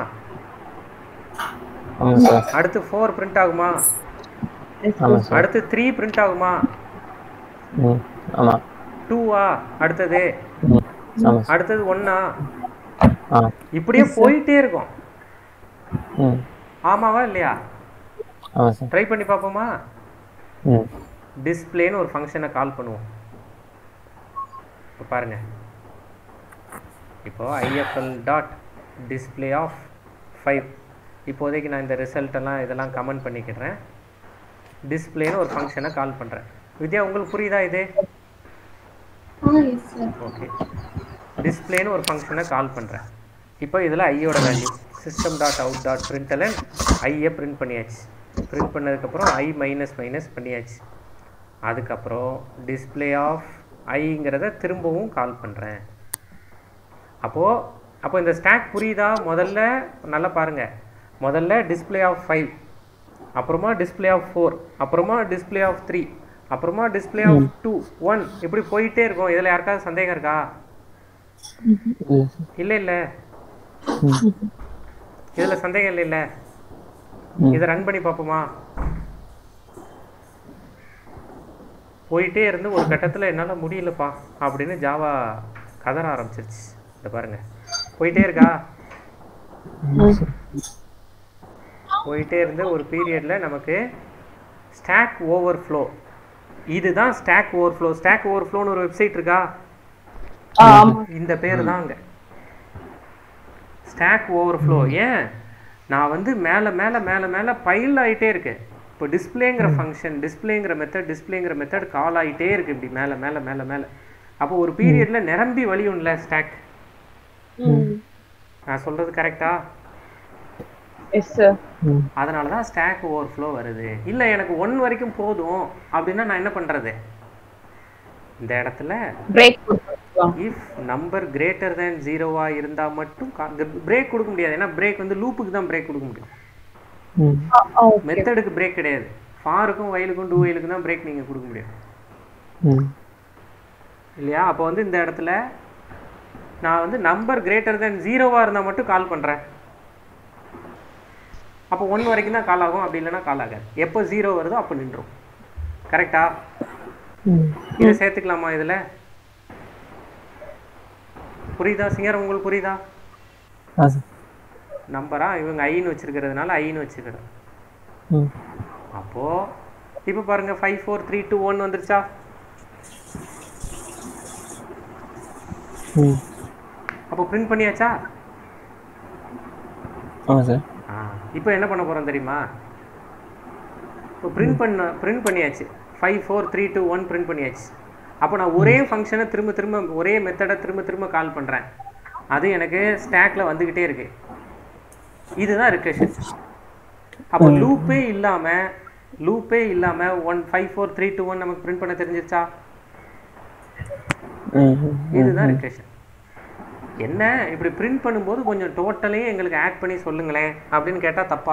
ஆமாம் சார் அடுத்து ஃபோர் பிரிண்ட் ஆகுமா ஆமாம் சார் அடுத்து த்ரீ பிரிண்ட் ஆகுமா ம் ஆமாம் டூவா அடுத்தது ம் ஆமாம் சார் அடுத்தது ஒன்னா ஆ இப்படியே போயிட்டே இருக்கும் ம் ஆமாவா இல்லையா ஆமாம் சார் ட்ரை பண்ணி பார்ப்போமா ம் டிஸ்பிளேன்னு ஒரு ஃபங்க்ஷனை கால் பண்ணுவோம் இப்போ பாருங்க இப்போ IFL dot display of five இப்போதைக்கு நான் இந்த ரிசல்ட் எல்லாம் இதெல்லாம் கமெண்ட் பண்ணிக்கிறேன் டிஸ்பிளேன்னு ஒரு ஃபங்க்ஷனை கால் பண்ணுறேன் வித்யா உங்களுக்கு புரியுதா இது ஆ எஸ் சார் ஓகே டிஸ்பிளேன்னு ஒரு ஃபங்க்ஷனை கால் பண்ணுறேன் இப்போ இதில் ஐயோட value system dot out dot பிரிண்டலன் ஐயை பிரிண்ட் பண்ணியாச்சு பிரிண்ட் பண்ணதுக்கப்புறம் ஐ மைனஸ் மைனஸ் பண்ணியாச்சு அதுக்கப்புறம் டிஸ்பிளே ஆஃப் ஐங்கிறத திரும்பவும் கால் பண்ணுறேன் அப்போது அப்போ இந்த ஸ்டாக் புரியுதா முதல்ல நல்லா பாருங்கள் முதல்ல டிஸ்பிளே ஆஃப் ஃபைவ் அப்புறமா டிஸ்பிளே ஆஃப் ஃபோர் அப்புறமா டிஸ்பிளே ஆஃப் த்ரீ அப்புறமா டிஸ்பிளே ஆஃப் டூ ஒன் இப்படி போயிட்டே இருக்கும் இதில் யாருக்காவது சந்தேகம் இருக்கா இல்லை சார் இல்லை இல்லை இதில் சந்தேகம் இல்லை இல்லை இதை ரன் பண்ணி பார்ப்போமா போயிட்டே இருந்து ஒரு கட்டத்தில் என்னால் முடியலப்பா அப்படின்னு ஜாவா கதற ஆரம்பிச்சிருச்சு இந்த பாருங்க போயிட்டே இருக்கா போயிட்டே இருந்து ஒரு பீரியடில் நமக்கு ஸ்டாக் ஓவர்ஃப்ளோ இதுதான் ஸ்டாக் ஓவர்ஃப்ளோ ஸ்டாக் ஓவர்ஃப்ளோன்னு ஒரு வெப்சைட் இருக்கா ஆ, ஆமா இந்த பேர் தான் அங்கே ஸ்டாக் ஓவர்ஃப்ளோ ஏன் நான் வந்து மேலே மேலே மேலே மேலே பைல் ஆகிட்டே இருக்கேன் இப்போ டிஸ்பிளேங்கிற ஃபங்க்ஷன் டிஸ்பிளேங்கிற மெத்தட் டிஸ்பிளேங்கிற மெத்தட் கால் ஆகிட்டே இருக்கு இப்படி மேலே மேலே மேலே மேலே அப்போ ஒரு பீரியடில் நிரம்பி வழியும்ல ஸ்டாக் நான் சொல்கிறது கரெக்டா எஸ் சார் ம் அதனால தான் ஸ்டாக் ஓவர்ஃப்ளோ வருது இல்லை எனக்கு ஒன் வரைக்கும் போதும் அப்படின்னா நான் என்ன பண்ணுறது இந்த இடத்துல பிரேக் கொடுத்துருவாங்க இஃப் நம்பர் கிரேட்டர் தேன் ஜீரோவாக இருந்தால் மட்டும் பிரேக் கொடுக்க முடியாது ஏன்னா பிரேக் வந்து லூப்புக்கு தான் பிரேக் கொடுக்க முடியும் ம் ஓகே மெத்தடுக்கு பிரேக் கிடையாது ஃபாருக்கும் வயலுக்கும் டூ வயலுக்கும் தான் பிரேக் நீங்கள் கொடுக்க முடியும் ம் இல்லையா அப்போ வந்து இந்த இடத்துல நான் வந்து நம்பர் கிரேட்டர் தேன் ஜீரோவாக இருந்தால் மட்டும் கால் பண்ணுறேன் அப்போ ஒன் வரைக்கும் தான் கால் ஆகும் அப்படி இல்லைன்னா கால் ஆகாது எப்போ ஜீரோ வருதோ அப்போ நின்றும் கரெக்டா ம் இதை சேர்த்துக்கலாமா இதில் புரியுதா சிங்கர் உங்களுக்கு புரியுதா ஆ சார் நம்பரா இவங்க ஐன்னு வச்சிருக்கிறதுனால ஐன்னு வச்சுக்கிறேன் ம் அப்போது இப்போ பாருங்க five four three two one வந்துருச்சா ம் அப்போ பிரிண்ட் பண்ணியாச்சா ஆமாம் சார் ஆ இப்போ என்ன பண்ண போகிறோம் தெரியுமா இப்போ பிரிண்ட் பண்ண பிரிண்ட் பண்ணியாச்சு five four three two one print பண்ணியாச்சு அப்போ நான் ஒரே ஃபங்க்ஷனை திரும்ப திரும்ப ஒரே மெத்தடை திரும்ப திரும்ப கால் பண்ணுறேன் அது எனக்கு ஸ்டாக்ல வந்துக்கிட்டே இருக்கு இதுதான் ரிகர்ஷன் அப்போ லூப்பே இல்லாமல் லூப்பே இல்லாமல் one five four three two one நமக்கு பிரிண்ட் பண்ண தெரிஞ்சிருச்சா ம் ம் இதுதான் ரிகர்ஷன் என்ன இப்படி பிரிண்ட் பண்ணும்போது கொஞ்சம் டோட்டலையும் எங்களுக்கு ஆட் பண்ணி சொல்லுங்களேன் அப்படின்னு கேட்டால் தப்பா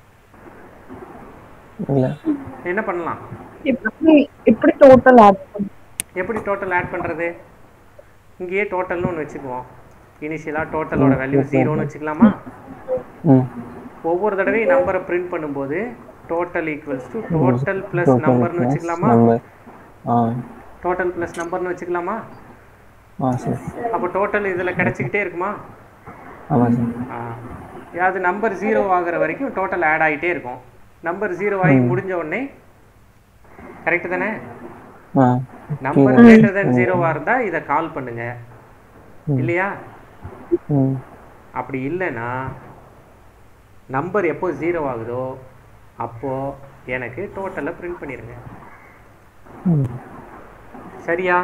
இல்லை என்ன பண்ணலாம் இப்படி இப்படி டோட்டல் ஆட் பண்ணு எப்படி டோட்டல் ஆட் பண்ணுறது இங்கேயே டோட்டல்னு ஒன்று வச்சுக்குவோம் இனிஷியலாக டோட்டலோட வேல்யூ ஜீரோன்னு வச்சுக்கலாமா ம் ஒவ்வொரு தடவையும் நம்பரை பிரிண்ட் பண்ணும்போது total equals to total plus நம்பர்னு வச்சுக்கலாமா நம்பர் ஆ டோட்டல் ப்ளஸ் நம்பர்னு வச்சுக்கலாமா ஆ சார் அப்போ டோட்டல் இதில் கிடச்சிக்கிட்டே இருக்குமா ஆமாம் சார் ஆ அது நம்பர் ஜீரோ ஆகுற வரைக்கும் டோட்டல் ஆட் ஆகிட்டே இருக்கும் நம்பர் ஜீரோ ஆகி முடிஞ்ச உடனே கரெக்டு தானே ஆ நம்பர் கிரேட்டர் தென் ஜீரோவாக இருந்தால் இதை கால் பண்ணுங்க இல்லையா ம் அப்படி இல்லைன்னா நம்பர் எப்போ ஜீரோ ஆகுதோ அப்போது எனக்கு டோட்டலை பிரிண்ட் பண்ணிடுங்க ம் சரியா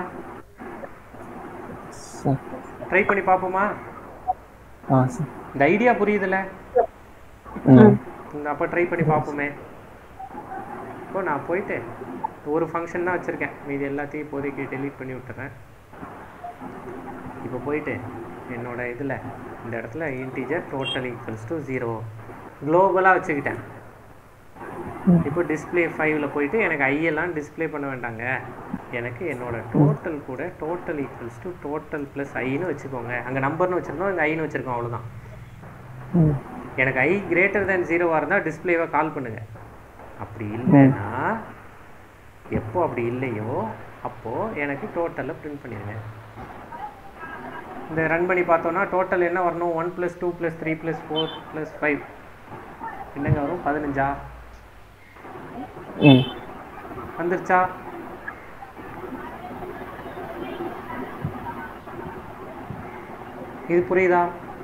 சார் ட்ரை பண்ணி பார்ப்போமா ஆ சார் இந்த ஐடியா புரியுதுல்ல ம் இந்த அப்போ ட்ரை பண்ணி பார்ப்போமே இப்போ நான் போயிட்டு ஒரு ஃபங்க்ஷன் தான் வச்சுருக்கேன் மீதி எல்லாத்தையும் இப்போதைக்கு டெலீட் பண்ணி விட்டுறேன் இப்போ போயிட்டு என்னோட இதில் இந்த இடத்துல integer total equals to zero குளோபலாக வச்சுக்கிட்டேன் இப்போ டிஸ்ப்ளே ஃபைவ்ல போயிட்டு எனக்கு ஐயெல்லாம் டிஸ்ப்ளே பண்ண வேண்டாங்க எனக்கு என்னோட டோட்டல் கூட total equals to total plus ஐன்னு வச்சுக்கோங்க அங்கே நம்பர்னு வச்சுருந்தோம் இங்கே ஐன்னு வச்சுருக்கோம் அவ்வளோதான் ம் எனக்கு ஐ கிரேட்டர் தேன் ஜீரோவாக இருந்தால் டிஸ்பிளேவை கால் பண்ணுங்க அப்படி இல்லைன்னா எப்போ அப்படி இல்லையோ அப்போது எனக்கு டோட்டலில் பிரிண்ட் பண்ணிடுங்க இந்த ரன் பண்ணி பார்த்தோன்னா டோட்டல் என்ன வரணும் one plus two plus three plus four plus five என்னங்க வரும் பதினஞ்சா ம் வந்துருச்சா இது புரியுதா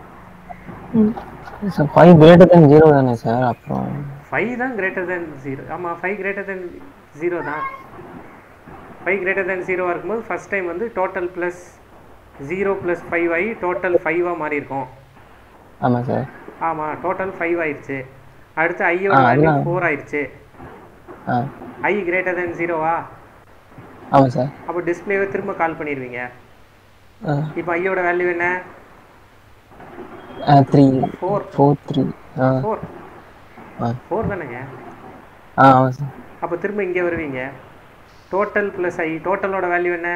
sir five greater than zero தானே சார் அப்புறம் ஃபைவ் தான் கிரேட்டர் தென் ஜீரோ ஆமாம் ஃபைவ் கிரேட்டர் தென் ஜீரோ தான் ஃபைவ் கிரேட்டர் தேன் ஜீரோவாக இருக்கும்போது ஃபஸ்ட் டைம் வந்து total plus zero plus five ஆகி டோட்டல் ஃபைவாக மாறி இருக்கும் ஆமாம் சார் ஆமாம் டோட்டல் ஃபைவ் ஆயிடுச்சு அடுத்து ஐயோட ஆ, வேல்யூ அதுதான். ஃபோர் ஆயிடுச்சு ஆ ஐ கிரேட்டர் தேன் ஜீரோவா ஆமாம் சார் அப்போ டிஸ்பிளேவை திரும்ப கால் பண்ணிடுவீங்க ஆ இப்போ ஐயோட வேல்யூ என்ன ஆ த்ரீ ஃபோர் ஃபோர் த்ரீ ஆ ஃபோர் ஆ ஃபோர் தானேங்க ஆ ஆமாம் சார் அப்போ திரும்ப இங்கே வருவீங்க டோட்டல் ப்ளஸ் ஐ டோட்டலோட வேல்யூ என்ன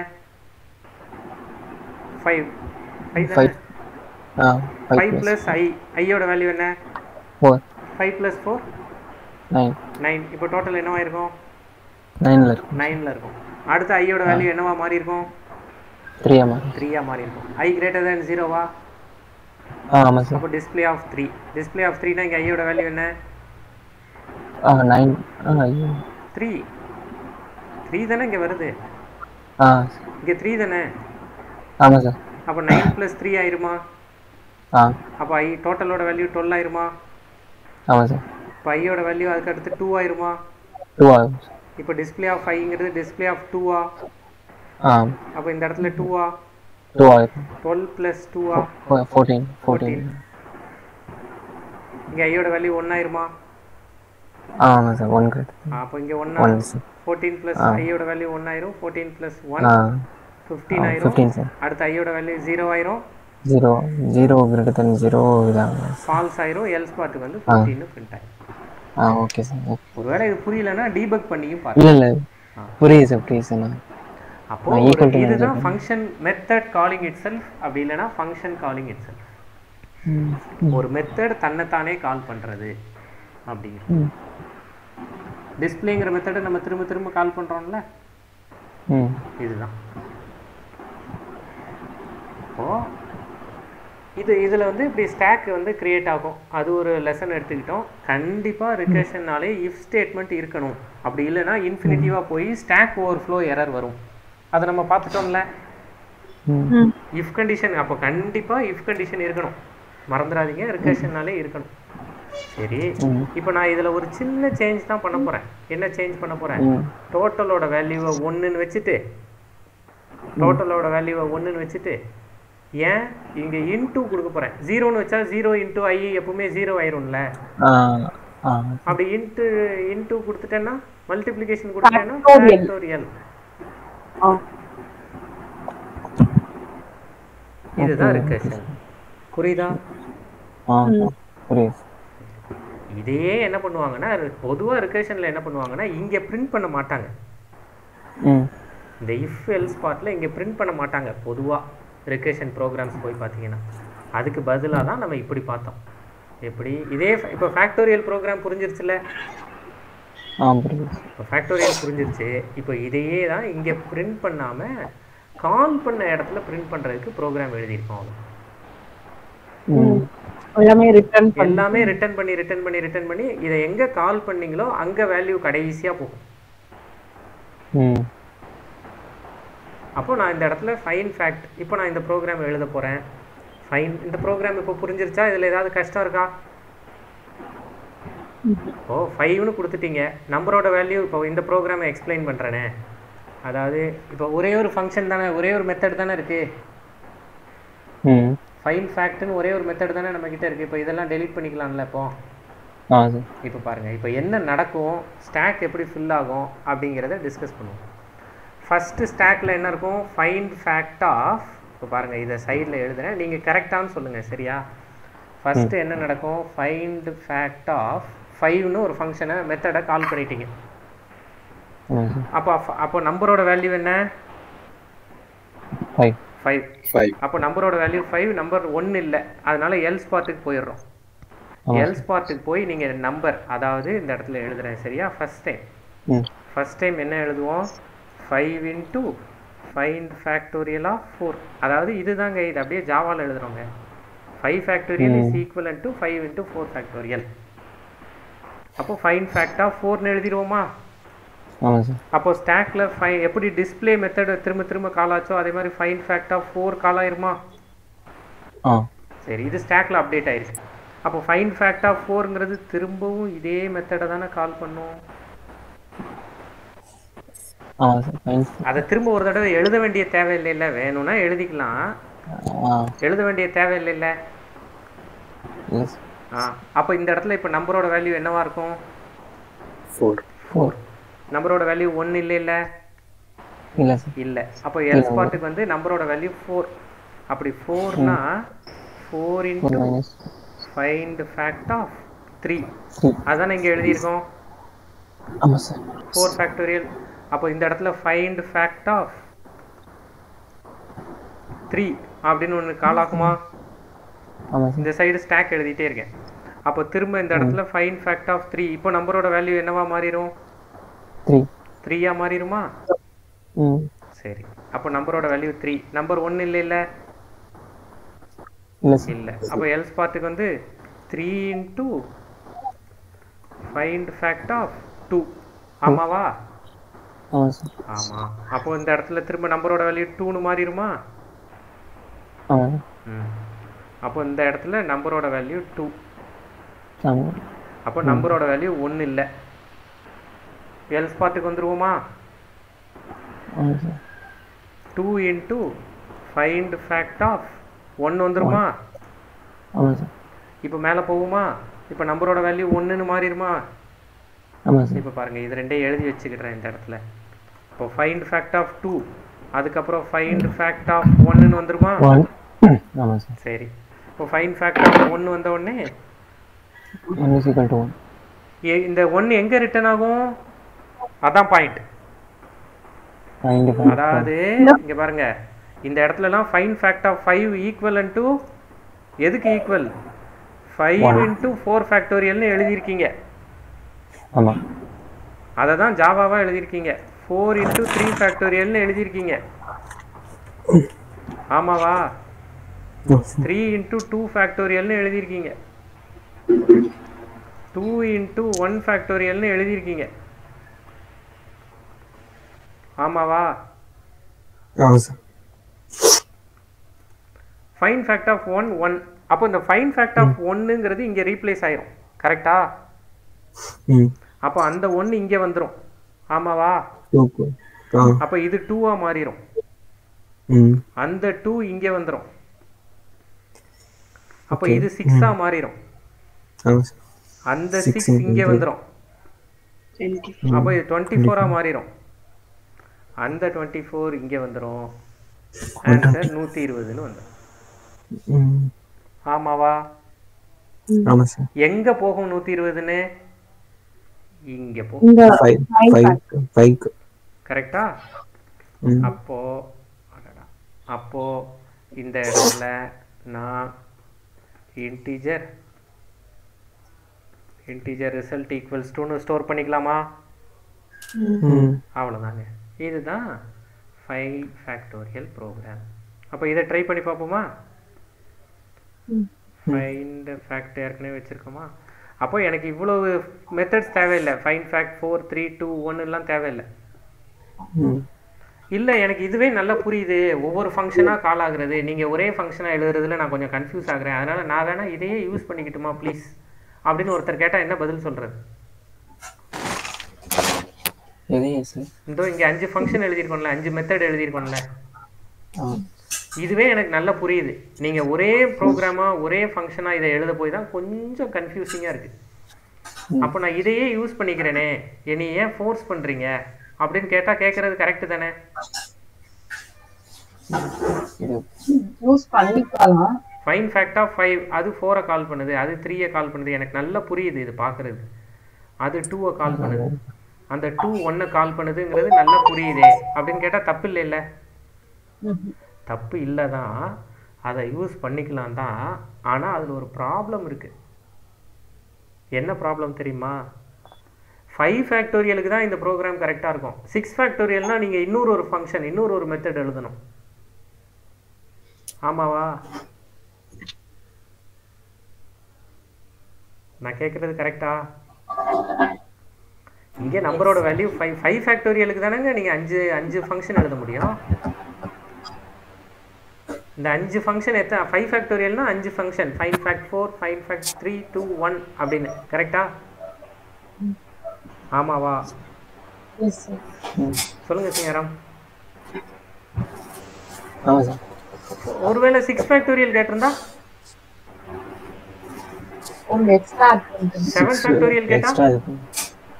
ஃபைவ் ஃபைவ் ஃபைவ் ஆ five five plus plus I ஐயோட வேல்யூ என்ன four five plus four nine nine இப்போ டோட்டல் என்னவா இருக்கும் நைனில் இருக்கும் நைனில் இருக்கும் அடுத்து ஐயோட வேல்யூ என்னவா மாறி இருக்கும் த்ரீ ஆமாம் த்ரீயாக மாறி இருக்கும் ஐ கிரேட்டர் தேன் ஜீரோவா ஆ ஆமாம் சார் அப்போ display of three display of த்ரீனா இங்கே ஐயோட வேல்யூ என்ன ஆ நைன் ஆ ஐயோ த்ரீ த்ரீ தானே இங்கே வருது ஆ இங்கே த்ரீ தானே ஆமாம் சார் அப்போ நைன் ப்ளஸ் த்ரீ ஆயிருமா ஆ அப்போ ஐ டோட்டலோட வேல்யூ டுவெல் ஆயிருமா ஆமாம் சார் இப்போ ஐயோட வேல்யூ அதுக்கு அடுத்து டூ ஆயிருமா டூ ஆகும் சார் இப்போ டிஸ்பிளே ஆஃப் ஐங்கிறது டிஸ்பிளே ஆஃப் டூவா ஆ அப்போ இந்த இடத்துல டூவா டூ ஆகும் டுவெல் ப்ளஸ் டூவா ஃபோர்டீன் ஃபோர்டீன் இங்கே ஐயோட வேல்யூ ஒன் ஆயிருமா ஆ ஆமாம் சார் ஒன் கிரேட் அப்போ இங்கே one one sir fourteen plus ஐயோட வேல்யூ ஒன் ஆயிரும் ஃபோர்டீன் ப்ளஸ் ஒன் ஆ ஃபிஃப்டீன் ஆயிரும் ஃபிஃப்டீன் சார் அடுத்து ஐயோட வேல்யூ ஜீரோ ஆயிரும் zero zero greater than zero இதாகும் ஃபால்ஸ் ஆயிரும் எல் ஸ்பாட்டுக்கு வந்து ஃபோர்டீன் பிரிண்ட் ஆயிரும் ஆ ஓகே சார் ஒருவேளை இது புரியலன்னா டீபக் பண்ணியும் பாருங்க இல்லை இல்லை புரியுது சார் புரியுது சார் நான் அப்போ நான் ஒரு equal to இதுதான் function method calling itself அப்படி இல்லைன்னா ஃபங்க்ஷன் காலிங் இட் செல்ஃப் ம் ஒரு மெத்தட் தன்னைத்தானே கால் பண்றது அப்படிங்கிறது ம் டிஸ்பிளேங்கிற மெத்தடை நம்ம திரும்ப திரும்ப கால் பண்றோம்ல ம் இதுதான் இப்போ இது இதுல வந்து இப்படி ஸ்டாக் வந்து கிரியேட் ஆகும் அது ஒரு லெசன் எடுத்துக்கிட்டோம் கண்டிப்பா ரிகர்ஷன்னாலே இஃப் ஸ்டேட்மெண்ட் இருக்கணும் அப்படி இல்லைன்னா இன்ஃபினிட்டிவா போய் ஸ்டாக் ஓவர்ஃப்ளோ எரர் வரும் அதை நம்ம பார்த்துட்டோம்ல ம் இஃப் கண்டிஷன் அப்போ கண்டிப்பா இஃப் கண்டிஷன் இருக்கணும் மறந்துடாதீங்க ரிகர்ஷன்னாலே இருக்கணும் சரி ம். இப்போ நான் இதுல ஒரு சின்ன சேஞ்ச் தான் பண்ண போறேன் என்ன சேஞ்ச் பண்ண போறேன் ம் டோட்டலோட வேல்யூவை ஒன்றுன்னு வச்சுட்டு டோட்டலோட வேல்யூவை ஒன்றுன்னு வச்சுட்டு ஏன் இங்க இன்டூ கொடுக்க போறேன் ஜீரோன்னு வச்சா ஜீரோ இன்டூ ஐ எப்பவுமே ஜீரோ ஆயிரும்ல ஆ ஆ அப்படி இன்ட்டு இன்டூ கொடுத்துட்டேன்னா மல்டிப்ளிகேஷன் கொடுத்துட்டேன்னா Factorial. ஃபேக்டோரியல் ஆ இதுதான் ரிகர்ஷன் புரியுதா ஆ புரியுது இதையே என்ன பண்ணுவாங்கன்னா பொதுவா ரிகர்ஷன்ல என்ன பண்ணுவாங்கன்னா இங்க பிரிண்ட் பண்ண மாட்டாங்க ம் இந்த இஃப் எல்ஸ் பார்ட்ல இங்க பிரிண்ட் பண்ண மாட்டாங்க பொதுவா ரிகர்ஷன் ப்ரோக்ராம்ஸ் போய் பார்த்தீங்கன்னா அதுக்கு பதிலாக தான் நம்ம இப்படி பார்த்தோம் எப்படி இதே ஃப- இப்போ ஃபேக்டோரியல் ப்ரோக்ராம் புரிஞ்சிருச்சுல்ல ஆ புரியுது இப்போ ஃபேக்டோரியல் புரிஞ்சிருச்சு இப்போ இதையே தான் இங்கே பிரிண்ட் பண்ணாம கால் பண்ண இடத்துல பிரிண்ட் பண்றதுக்கு ப்ரோக்ராம் எழுதியிருக்கோம் அவ்வளோ ம் எல்லாமே ரிட்டர்ன் பண்ணி எல்லாமே ரிட்டர்ன் பண்ணி ரிட்டர்ன் பண்ணி ரிட்டர்ன் பண்ணி இதை எங்க கால் பண்ணீங்களோ அங்க வேல்யூ கடைசியா போகும் ம் அப்போ நான் இந்த இடத்துல ஃபைன் ஃபேக்ட் இப்போ நான் இந்த ப்ரோக்ராம் எழுத போறேன் ஃபைன் இந்த ப்ரோக்ராம் இப்போ புரிஞ்சிருச்சா இதுல ஏதாவது கஷ்டம் இருக்கா ஓ ஃபைவ்னு கொடுத்துட்டீங்க நம்பரோட வேல்யூ இப்போ இந்த ப்ரோக்ராமை எக்ஸ்பிளைன் பண்றேனே அதாவது இப்போ ஒரே ஒரு ஃபங்க்ஷன் தானே ஒரே ஒரு மெத்தட் தானே இருக்கு ம் ஃபைன் ஃபேக்ட்னு ஒரே ஒரு மெத்தட் தானே நம்ம கிட்ட இருக்கு இப்போ இதெல்லாம் டெலீட் பண்ணிக்கலாம்ல இப்போ ஆ சார் இப்போ பாருங்க இப்போ என்ன நடக்கும் ஸ்டாக் எப்படி ஃபில் ஆகும் அப்படிங்கிறத டிஸ்கஸ் பண்ணுவோம் ஃபர்ஸ்ட் ஸ்டாக்ல என்ன இருக்கும் ஃபைண்ட் ஃபேக்ட் ஆஃப் இப்போ பாருங்க இதை சைடில் எழுதுறேன் நீங்க கரெக்டானு சொல்லுங்க சரியா ஃபர்ஸ்ட் என்ன நடக்கும் ஃபைண்ட் ஃபேக்ட் ஆஃப் ஃபைவ்னு ஒரு ஃபங்க்ஷனை மெத்தடை கால் பண்ணிட்டீங்க ம் சார் அப்போ அப்போ நம்பரோட வேல்யூ என்ன ஃபைவ் ஃபைவ் ஃபைவ் அப்போ நம்பரோட வேல்யூ ஃபைவ் நம்பர் ஒன் இல்லை அதனால எல்ஸ் பார்ட்டுக்கு போயிடுறோம் ஆமாம் எல்ஸ் பார்ட்டுக்கு போய் நீங்க நம்பர் அதாவது இந்த இடத்துல எழுதுறேன் சரியா ஃபர்ஸ்ட் டைம் ம் ஃபர்ஸ்ட் டைம் என்ன எழுதுவோம் five into find factorial of four அதாவது இதுதாங்க இது அப்படியே ஜாவால எழுதுறோங்க five factorial is equal to five into four factorial அப்போ ஃபைண்ட் ஃபேக்ட் ஆஃப் ஃபோர்னு எழுதிருவோமா ஆமாம் சார் அப்போ ஸ்டாக்ல ஃபை எப்படி டிஸ்ப்ளே மெத்தட் திரும்ப திரும்ப கால் ஆச்சோ அதே மாதிரி find fact of four call ஆயிருமா ஆ சரி இது ஸ்டாக்ல அப்டேட் ஆயிருக்கு அப்போ ஃபைண்ட் ஃபேக்ட் ஆஃப் ஃபோருங்கிறது திரும்பவும் இதே மெத்தடை தானே கால் பண்ணும் ஆமாம் சார் ஃபைன் அதை திரும்ப ஒரு தடவை எழுத வேண்டிய தேவையில்லைல்ல வேணும்னா எழுதிக்கலாம் ஆ எழுத வேண்டிய தேவையில்லைல்ல இல்லை சார் ஆ அப்போ இந்த இடத்துல இப்போ நம்பரோட வேல்யூ என்னவா இருக்கும் ஃபோர் ஃபோர் நம்பரோட வேல்யூ ஒன்று இல்லை இல்லை இல்லை சார் இல்லை அப்போ எல்ஸ் பார்ட்டுக்கு வந்து நம்பரோட வேல்யூ ஃபோர் அப்படி ஃபோர்னா four four into minus find fact of three three அதானே இங்கே எழுதியிருக்கோம் ஆமாம் சார் ஃபோர் ஃபேக்டோரியல் அப்போ இந்த இடத்துல ஃபைண்ட் ஃபேக்ட் ஆஃப் த்ரீ அப்படின்னு ஒன்று கால் ஆகுமா ஆமாம் சார் இந்த சைடு ஸ்டாக் எழுதிட்டே இருக்கேன் அப்போ திரும்ப இந்த இடத்துல ஃபைண்ட் ஃபேக்ட் ஆஃப் த்ரீ இப்போ நம்பரோட வேல்யூ என்னவா மாறிடும் த்ரீ த்ரீயா மாறிடுமா ம் சரி அப்போ நம்பரோட வேல்யூ த்ரீ நம்பர் ஒன்று இல்லை இல்லை இல்லை சார் இல்லை அப்போ எல்ஸ் பார்ட்டுக்கு வந்து three into find fact of two ஆமாவா ஆமாம் சார் ஆமாம் அப்போ இந்த இடத்துல திரும்ப நம்பரோட வேல்யூ டூன்னு மாறிடுமா ஆமாம் ம் அப்போ இந்த இடத்துல நம்பரோட வேல்யூ டூ ஆமாம் அப்போ நம்பரோட வேல்யூ ஒன்று இல்லை எல்ஸ் பார்ட்டுக்கு வந்துருவோமா ஆமாம் sir two into find fact of ஒன்று வந்துருமா ஆமாம் சார் இப்போ மேலே போகுமா இப்போ நம்பரோட வேல்யூ ஒன்றுன்னு மாறிடுமா ஆமாம் சார் இப்போ பாருங்கள் இது ரெண்டையும் எழுதி வச்சுக்கிட்டேன் இந்த இடத்துல இப்போ ஃபைண்ட் ஃபேக்ட் ஆஃப் டூ அதுக்கப்புறம் ஃபைண்ட் ஃபேக்ட் ஆஃப் ஒன்றுன்னு வந்துருமா ஒன் ஆமாம் சார் சரி இப்போ ஃபைண்ட் ஃபேக்ட் ஆஃப் ஒன்று வந்த உடனே one is equal to one எ- இந்த ஒன்று எங்கே ரிட்டர்ன் ஆகும் அதான் பாயிண்ட் ஃபைண்ட் ஃபைவ் அதாவது இங்க பாருங்க இந்த இடத்துலலாம் find fact of five equal to எதுக்கு ஈக்குவல் ஃபைவ் இன்ட்டு ஃபோர் ஃபேக்டோரியல்னு எழுதியிருக்கீங்க ஆமாம் அதை தான் ஜாவாவாக எழுதியிருக்கீங்க ஃபோர் இன்ட்டு த்ரீ ஃபேக்டோரியல்னு எழுதியிருக்கீங்க ஆமாவா த்ரீ இன்ட்டு டூ ஃபேக்டோரியல்னு எழுதியிருக்கீங்க டூ இன்ட்டு ஒன் ஃபேக்டோரியல்னு எழுதியிருக்கீங்க ஆமாவா ஆமாம் sir find fact of one one அப்போ இந்த ஃபைன் ஃபேக்ட் ஆஃப் ஒன்னுங்கிறது இங்கே ரீப்ளேஸ் ஆயிரும் கரெக்டா ம் அப்போ அந்த ஒன்று இங்கே வந்துடும் ஆமாவா ஓகே ஆ அப்போ இது டூவாக மாறிடும் ம் அந்த டூ இங்கே வந்துடும் அப்போ இது சிக்ஸாக மாறிடும் ஆமாம் சார் அந்த Six சிக்ஸ் இங்கே வந்துடும் அப்போ இது டுவெண்ட்டி ஃபோராக மாறிடும் அந்த டுவெண்ட்டி ஃபோர் இங்கே வந்துடும் ஆன்சர் நூற்றி இருபதுன்னு வந்துடும் ம் ஆமாவா ஆமாம் சார் எங்கே போகும் நூற்றி இருபதுன்னு இங்கே போகும் இந்த ஃபைவ் ஃபைவ் ஃபைவ் கரெக்டா ம் அப்போ அடடா. அப்போ இந்த இடத்துல நான் இன்டிஜர் இன்டிஜர் ரிசல்ட் ஈக்குவல்ஸ் டூன்னு ஸ்டோர் பண்ணிக்கலாமா ம் அவ்வளோதாங்க இதுதான் ஃபைவ் ஃபேக்டோரியல் ப்ரோக்ராம் அப்போ இதை ட்ரை பண்ணி பார்ப்போமா ஃபைண்ட் ஃபேக்ட் ஏற்கனவே வச்சுருக்கோமா அப்போ எனக்கு இவ்வளவு மெத்தட்ஸ் தேவையில்லை find fact four three two ஒன்றுலாம் தேவையில்லை ம் இல்லை எனக்கு இதுவே நல்லா புரியுது ஒவ்வொரு ஃபங்க்ஷனாக கால் ஆகுறது நீங்கள் ஒரே ஃபங்க்ஷனாக எழுதுறதுல நான் கொஞ்சம் கன்ஃபியூஸ் ஆகுறேன் அதனால் நான் வேணால் இதையே யூஸ் பண்ணிக்கிட்டுமா ப்ளீஸ் அப்படின்னு ஒருத்தர் கேட்டால் என்ன பதில் சொல்கிறது எதையும் சார் இதோ இங்கே அஞ்சு ஃபங்க்ஷன் எழுதியிருக்கோம்ல அஞ்சு மெத்தட் எழுதியிருக்கோம்ல ஆ இதுவே எனக்கு நல்லா புரியுது நீங்கள் ஒரே ப்ரோக்ராமாக ஒரே ஃபங்க்ஷனாக இதை எழுத போய் தான் கொஞ்சம் கன்ஃபியூசிங்காக இருக்குது அப்போ நான் இதையே யூஸ் பண்ணிக்கிறேனே என்னை ஏன் ஃபோர்ஸ் பண்ணுறீங்க அப்படின்னு கேட்டால் கேட்குறது கரெக்டு தானே இது யூஸ் பண்ணிக்கலாம் ஃபைன் ஃபேக்ட் ஆஃப் ஃபைவ் அது ஃபோரை கால் பண்ணுது அது த்ரீயை கால் பண்ணுது எனக்கு நல்லா புரியுது இது பார்க்குறது அது டூவை கால் பண்ணுது அந்த டூ ஒன்னை கால் பண்ணுதுங்கிறது நல்லா புரியுதே அப்படின்னு கேட்டால் தப்பு இல்லைல்ல தப்பு இல்லை தான் அதை யூஸ் பண்ணிக்கலாம் தான் ஆனால் அதில் ஒரு ப்ராப்ளம் இருக்குது என்ன ப்ராப்ளம் தெரியுமா ஃபைவ் ஃபேக்டோரியலுக்கு தான் இந்த ப்ரோக்ராம் கரெக்டாக இருக்கும் சிக்ஸ் ஃபேக்டோரியல்னால் நீங்கள் இன்னொரு ஒரு ஃபங்க்ஷன் இன்னொரு ஒரு மெத்தட் எழுதணும் ஆமாவா நான் கேட்குறது கரெக்டா இங்கே நம்பரோட வேல்யூ ஃபைவ் ஃபைவ் ஃபேக்டோரியலுக்கு தானேங்க நீங்கள் அஞ்சு அஞ்சு ஃபங்க்ஷன் எழுத முடியும் இந்த அஞ்சு ஃபங்க்ஷன் எத்தனை ஃபைவ் ஃபேக்டோரியல்னா அஞ்சு function five fact four five fact three two one அப்படின்னு கரெக்டா ஆமாவா எஸ் சார் சொல்லுங்க சிங்காராம் ஆமாம் சார் ஒருவேளை சிக்ஸ் ஃபேக்டோரியல் கேட்டிருந்தா உங்க எக்ஸ்ட்ரா ஆட் பண்ணிட்டு செவன் ஃபேக்டோரியல் கேட்டா எக்ஸ்ட்ரா இது பண்ணு.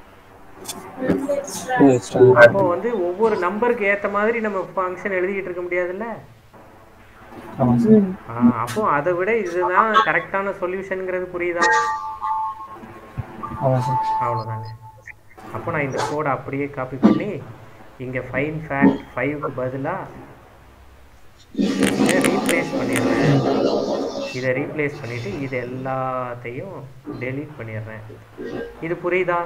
டூ எக்ஸ்ட்ரா அப்போ வந்து ஒவ்வொரு நம்பருக்கு ஏத்த மாதிரி நம்ம ஃபங்க்ஷன் எழுதிக்கிட்டு இருக்க முடியாதுல்ல ஆமாம் சார் ஆ, அப்போ அதை விட இதுதான் கரெக்டான சொல்யூஷனுங்கிறது புரியுதா ஆமாம் சார் அவ்வளோதாங்க அப்போ நான் இந்த கோடை அப்படியே காப்பி பண்ணி இங்கே ஃபைன் ஃபேக்ட் ஃபைவ்க்கு பதிலாக இதை ரீப்ளேஸ் பண்ணிடுறேன் இதை ரீப்ளேஸ் பண்ணிவிட்டு இது எல்லாத்தையும் டெலீட் பண்ணிடுறேன் இது புரியுதா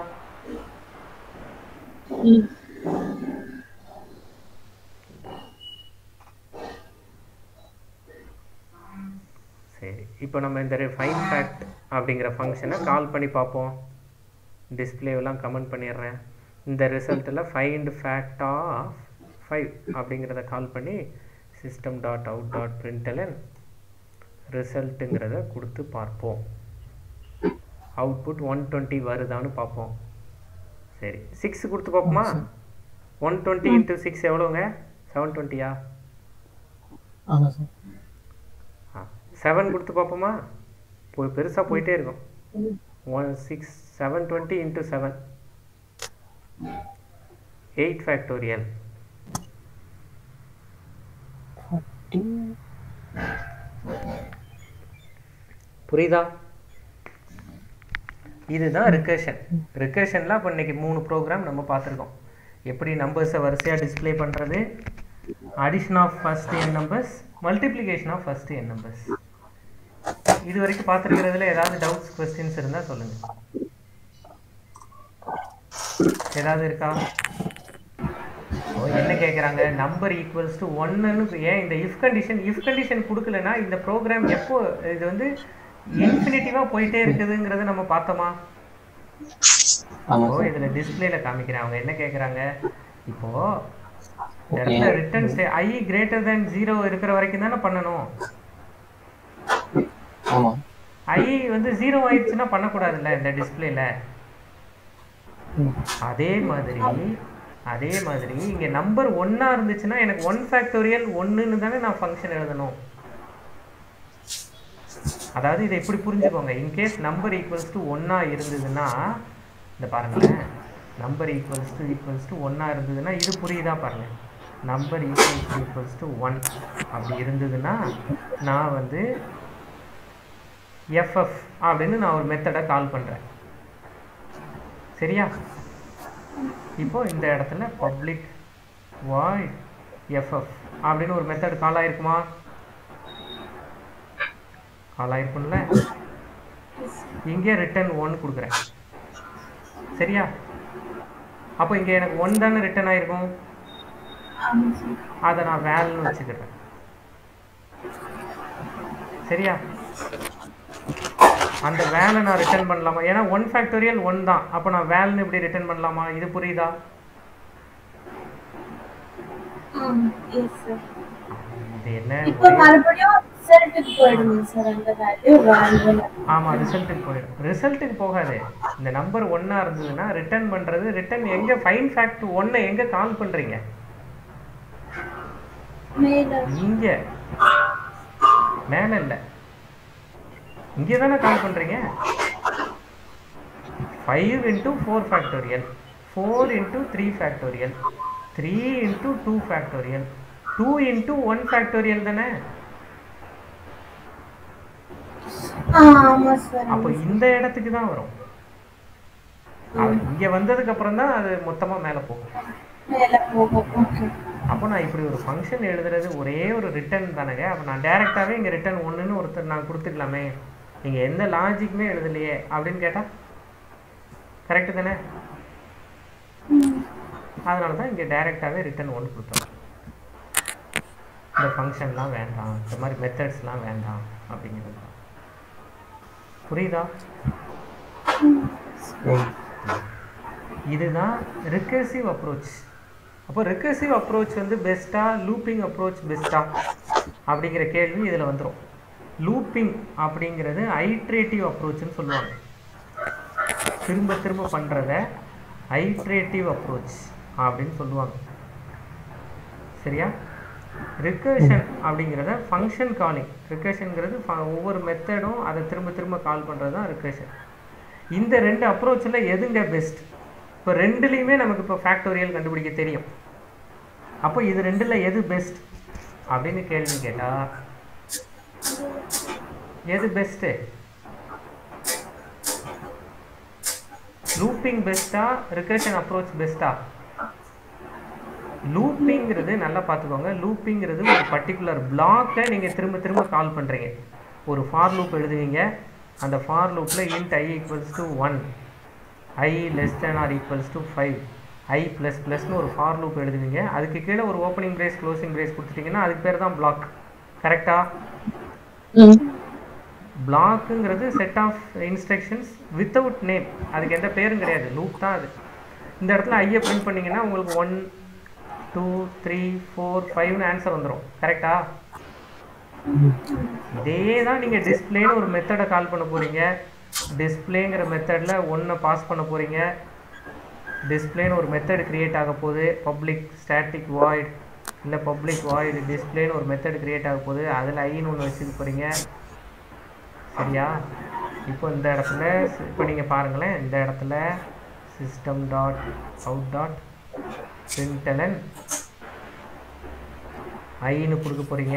சரி இப்போ நம்ம இந்த ஃபைன் ஃபேக்ட் அப்படிங்கிற ஃபங்க்ஷனை கால் பண்ணி பார்ப்போம் டிஸ்பிளேவெல்லாம் கமெண்ட் பண்ணிடுறேன் இந்த ரிசல்ட்டில் ஃபைண்ட் ஃபேக்ட் ஆஃப் ஃபைவ் அப்படிங்கிறத கால் பண்ணி system dot out dot println ரிசல்ட்டுங்கிறத கொடுத்து பார்ப்போம் அவுட்புட் ஒன் டுவெண்ட்டி வருதான்னு பார்ப்போம் சரி சிக்ஸ் கொடுத்து பார்ப்போமா ஒன் டுவெண்ட்டி இன்ட்டு சிக்ஸ் எவ்வளோங்க செவன் டுவெண்ட்டியா ஆமாம் சார் ஆ செவன் கொடுத்து பார்ப்போமா போய் பெருசாக போயிட்டே இருக்கும் one six seven twenty into seven eight factorial புரியுதா இதுதான் ரிகர்ஷன் ரிகர்ஷனில் அப்போ இன்னைக்கு மூணு ப்ரோக்ராம் நம்ம பார்த்துருக்கோம் எப்படி நம்பர்ஸை வரிசையாக டிஸ்ப்ளே பண்ணுறது addition of first n numbers multiplication of first n numbers இது வரைக்கும் பார்த்துருக்கிறதுல ஏதாவது டவுட்ஸ் கொஸ்டின்ஸ் இருந்தால் சொல்லுங்கள் ஏதாவது இருக்கா ஓ என்ன கேட்குறாங்க நம்பர் ஈக்குவல்ஸ் டு ஒன்னுன்னு ஏன் இந்த இஃப் கண்டிஷன் இஃப் கண்டிஷன் கொடுக்கலனா இந்த ப்ரோக்ராம் எப்போ இது வந்து இன்ஃபினிட்டிவாக போயிட்டே இருக்குதுங்கிறத நம்ம பார்த்தோமா ஆமாம் இப்போ சார் இதுல டிஸ்பிளேல காமிக்கிறேன் அவங்க என்ன கேக்குறாங்க இப்போ இந்த Okay. இடத்துல return stay i greater than zero இருக்கிற வரைக்கும் தானே பண்ணணும் ஆமாம் ஐ வந்து ஜீரோ ஆயிடுச்சுன்னா பண்ணக்கூடாதுல்ல இந்த டிஸ்பிளேல ம் அதே மாதிரி அதே மாதிரி இங்க நம்பர் ஒண்ணா இருந்துச்சுன்னா எனக்கு ஒன் ஃபேக்டோரியல் ஒன்றுன்னு தானே நான் ஃபங்க்ஷன் எழுதணும் அதாவது இதை இப்படி புரிஞ்சுக்கோங்க இன்கேஸ் நம்பர் ஈக்குவல்ஸ் டு ஒன்னா இருந்ததுன்னா இந்த பாருங்களேன் number equals to equals to ஒன்னா இருந்ததுன்னா இது புரியுதா பாருங்க number equals to equals to one அப்படி இருந்ததுன்னா நான் வந்து எஃப்எஃப் அப்படின்னு நான் ஒரு மெத்தடை கால் பண்றேன் சரியா இப்போ இந்த இடத்துல பப்ளிக் வாய் எஃப்எஃப் அப்படின்னு ஒரு மெத்தட் கால் ஆயிருக்குமா கால் ஆயிருக்கும்ல இங்கே ரிட்டர்ன் ஒன் கொடுக்குறேன் சரியா அப்போ இங்கே எனக்கு ஒன் தானே ரிட்டர்ன் ஆயிருக்கும் அதை நான் வேல்னு வச்சுக்கிறேன் சரியா அந்த வேலை நான் ரிட்டர்ன் பண்ணலாமா ஏன்னா ஒன் ஃபேக்டோரியல் ஒன் தான் அப்போ நான் வேல்னு இப்படி ரிட்டர்ன் பண்ணலாமா இது புரியுதா எஸ் சார் இது என்ன இப்போ மறுபடியும் ரிசல்ட்டுக்கு போயிடுங்க சார் அந்த வேல்யூ வேல்யூல ஆமா ரிசல்ட்டுக்கு போயிடும் ரிசல்ட்டுக்கு போகாது இந்த நம்பர் ஒண்ணா இருந்ததுன்னா ரிட்டர்ன் பண்றது ரிட்டர்ன் எங்க ஃபைன் ஃபேக்ட் ஒன்னை எங்க கால் பண்றீங்க மேல இங்க மேல இல்ல இங்கே தானே கால் பண்றீங்க five into four factorial four into three factorial three into two factorial two into one factorial தானே ஆ ஆமா சார் அப்போ இந்த இடத்துக்கு தான் வரும் அது இங்க வந்ததுக்கு அப்புறம் தான் அது மொத்தமா மேல போகும் மேல போகும் ஓகே அப்போ நான் இப்படி ஒரு ஃபங்க்ஷன் எழுதுறது ஒரே ஒரு ரிட்டர்ன் தானேங்க அப்போ நான் டைரெக்டாகவே இங்கே ரிட்டர்ன் ஒன்றுன்னு ஒருத்தர் நான் கொடுத்துக்கலாமே நீங்கள் எந்த லாஜிக்குமே எழுதலையே அப்படின்னு கேட்டால் கரெக்டு தானே அதனால தான் இங்கே டைரெக்டாகவே ரிட்டர்ன் ஒன்று கொடுத்தோம் இந்த ஃபங்க்ஷன்லாம் வேண்டாம் இந்த மாதிரி மெத்தட்ஸ்லாம் வேண்டாம் அப்படிங்கிறது தான் புரியுதா இதுதான் ரிகர்சிவ் அப்ரோச் அப்போ ரிகர்சிவ் அப்ரோச் வந்து பெஸ்ட்டா லூப்பிங் அப்ரோச் பெஸ்ட்டா அப்படிங்கிற கேள்வி இதில் வந்துடும் லூப்பிங் அப்படிங்கிறது ஐட்ரேட்டிவ் அப்ரோச்னு சொல்லுவாங்க திரும்ப திரும்ப பண்ணுறத ஐட்ரேட்டிவ் அப்ரோச் அப்படின்னு சொல்லுவாங்க சரியா ரிகர்ஷன் அப்படிங்கிறத ஃபங்க்ஷன் காலிங் ரிகர்ஷனுங்கிறது ஒவ்வொரு மெத்தடும் அதை திரும்ப திரும்ப கால் பண்ணுறது தான் ரிகர்ஷன் இந்த ரெண்டு அப்ரோச்சில் எதுங்க பெஸ்ட் இப்போ ரெண்டுலேயுமே நமக்கு இப்போ ஃபேக்டோரியல் கண்டுபிடிக்க தெரியும் அப்போ இது ரெண்டில் எது பெஸ்ட் அப்படின்னு கேள்வி கேட்டால் எது பெஸ்ட்டு லூப்பிங் பெஸ்ட்டா ரிகர்ஷன் அப்ரோச் பெஸ்ட்டா லூப்பிங்கிறது நல்லா பார்த்துக்கோங்க லூப்பிங்கிறது ஒரு பர்டிகுலர் பிளாக்கை நீங்கள் திரும்ப திரும்ப கால் பண்ணுறீங்க ஒரு ஃபார் லூப் எழுதுவீங்க அந்த ஃபார் லூப்பில் int i equals to one i less than or equals to five i plus ப்ளஸ்னு ஒரு ஃபார் லூப் எழுதுவீங்க அதுக்கு கீழே ஒரு ஓப்பனிங் பிரேஸ் க்ளோசிங் பிரேஸ் கொடுத்துட்டீங்கன்னா அதுக்கு பேர் தான் பிளாக் கரெக்டா ம் பிளாக்குங்கிறது set of instructions without name அதுக்கு எந்த பேரும் கிடையாது லூப் தான் அது இந்த இடத்துல ஐயை பிரிண்ட் பண்ணீங்கன்னா உங்களுக்கு ஒன் டூ த்ரீ ஃபோர் ஃபைவ்னு ஆன்சர் வந்துடும் கரெக்டா இதே தான் நீங்கள் டிஸ்பிளேன்னு ஒரு மெத்தடை கால் பண்ண போகிறீங்க டிஸ்பிளேங்கிற மெத்தடில் ஒன்றை பாஸ் பண்ண போகிறீங்க டிஸ்பிளேன்னு ஒரு மெத்தட் கிரியேட் ஆக போகுது பப்ளிக் ஸ்டாட்டிக் வாய்ட் இல்லை பப்ளிக் வாய்டு டிஸ்பிளேன்னு ஒரு மெத்தட் கிரியேட் ஆக போகுது அதில் ஐன்னு ஒன்று வச்சுக்க போகிறீங்க சரியா இப்போ இந்த இடத்துல இப்போ நீங்கள் பாருங்களேன் இந்த இடத்துல system dot out dot println ஐன்னு கொடுக்க போகிறீங்க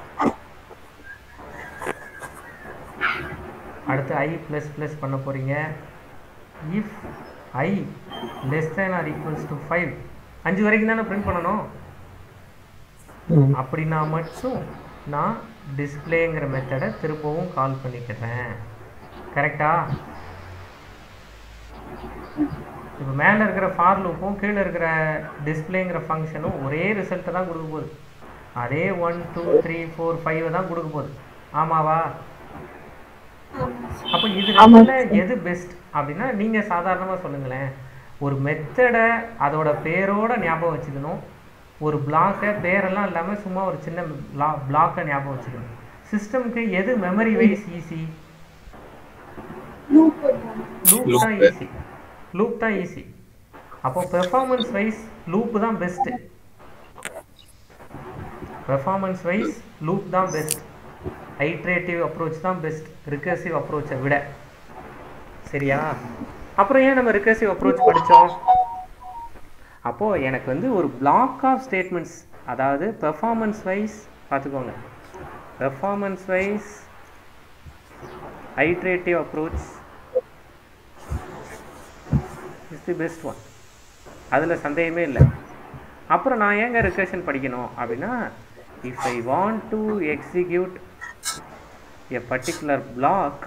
அடுத்து ஐ ப்ளஸ் ப்ளஸ் பண்ண போகிறீங்க if i less than or equals to five அஞ்சு வரைக்கும் தானே பிரிண்ட் பண்ணணும் ம் அப்படின்னா மட்டும் நான் டிஸ்பிளேங்கிற மெத்தடை திரும்பவும் கால் பண்ணிக்கிறேன் கரெக்டா இப்போ மேலே இருக்கிற ஃபார் லூப்பும் கீழே இருக்கிற டிஸ்பிளேங்கிற ஃபங்க்ஷனும் ஒரே ரிசல்ட்டை தான் கொடுக்க போகுது அதே one two three four five தான் கொடுக்க போகுது ஆமாவா அப்போ இது ரெண்டுல எது பெஸ்ட் அப்படின்னா நீங்கள் சாதாரணமாக சொல்லுங்களேன் ஒரு மெத்தடை அதோட பேரோட ஞாபகம் வச்சுக்கணும் ஒரு பிளாக்கை பேரெல்லாம் இல்லாமல் சும்மா ஒரு சின்ன பிளா பிளாக்கை ஞாபகம் வச்சுக்கணும் சிஸ்டம்க்கு எது மெமரி வைஸ் ஈஸி லூப் தான் ஈஸி லூப் தான் ஈஸி அப்போ பெர்ஃபார்மன்ஸ் வைஸ் லூப் தான் பெஸ்ட்டு பெர்ஃபார்மன்ஸ் வைஸ் லூப் தான் பெஸ்ட் ஐட்ரேட்டிவ் அப்ரோச் தான் பெஸ்ட் ரிகர்சிவ் அப்ரோச்சை விட சரியா அப்புறம் ஏன் நம்ம ரிகர்சிவ் அப்ரோச் படித்தோம் அப்போது எனக்கு வந்து ஒரு பிளாக் ஆஃப் ஸ்டேட்மெண்ட்ஸ் அதாவது பெர்ஃபார்மன்ஸ் வைஸ் பார்த்துக்கோங்க performance wise iterative approach is the best one அதில் சந்தேகமே இல்லை அப்புறம் நான் ஏங்க ரிகர்ஷன் படிக்கணும் அப்படின்னா if I want to execute a particular block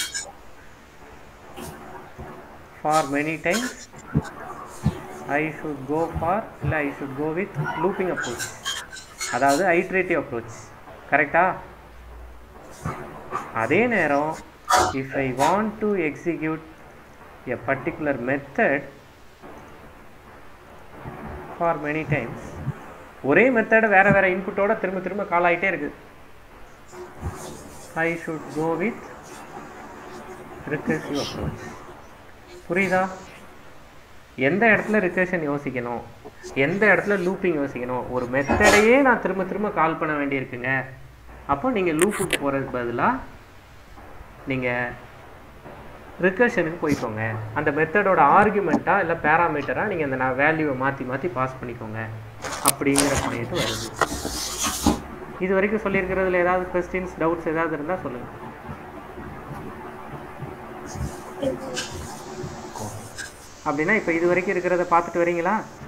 for many times I should go for இல்லை I should go with looping approach அதாவது ஐட்ரேட்டிவ் அப்ரோச் கரெக்டா அதே நேரம் if I want to execute a particular method for many times ஒரே மெத்தடை வேறு வேறு இன்புட்டோட திரும்ப திரும்ப கால் ஆகிட்டே இருக்கு I should go with recursive approach புரியுதா எந்த இடத்துல ரிகர்ஷன் யோசிக்கணும் எந்த இடத்துல லூப்பிங் யோசிக்கணும் ஒரு மெத்தடையே நான் திரும்ப திரும்ப கால் பண்ண வேண்டியிருக்குங்க அப்போ நீங்கள் லூப்புக்கு போகிறதுக்கு பதிலாக நீங்கள் ரிகர்ஷனுக்கு போய்க்கோங்க அந்த மெத்தடோட ஆர்குமெண்ட்டாக இல்லை பேராமீட்டராக நீங்கள் அந்த நான் வேல்யூவை மாற்றி மாற்றி பாஸ் பண்ணிக்கோங்க அப்படிங்கிற பண்ணிட்டு வருது இது வரைக்கும் சொல்லியிருக்கிறதுல ஏதாவது கொஸ்டின்ஸ் டவுட்ஸ் ஏதாவது இருந்தால் சொல்லுங்கள் அப்படின்னா இப்போ இது வரைக்கும் இருக்கிறத பார்த்துட்டு வரீங்களா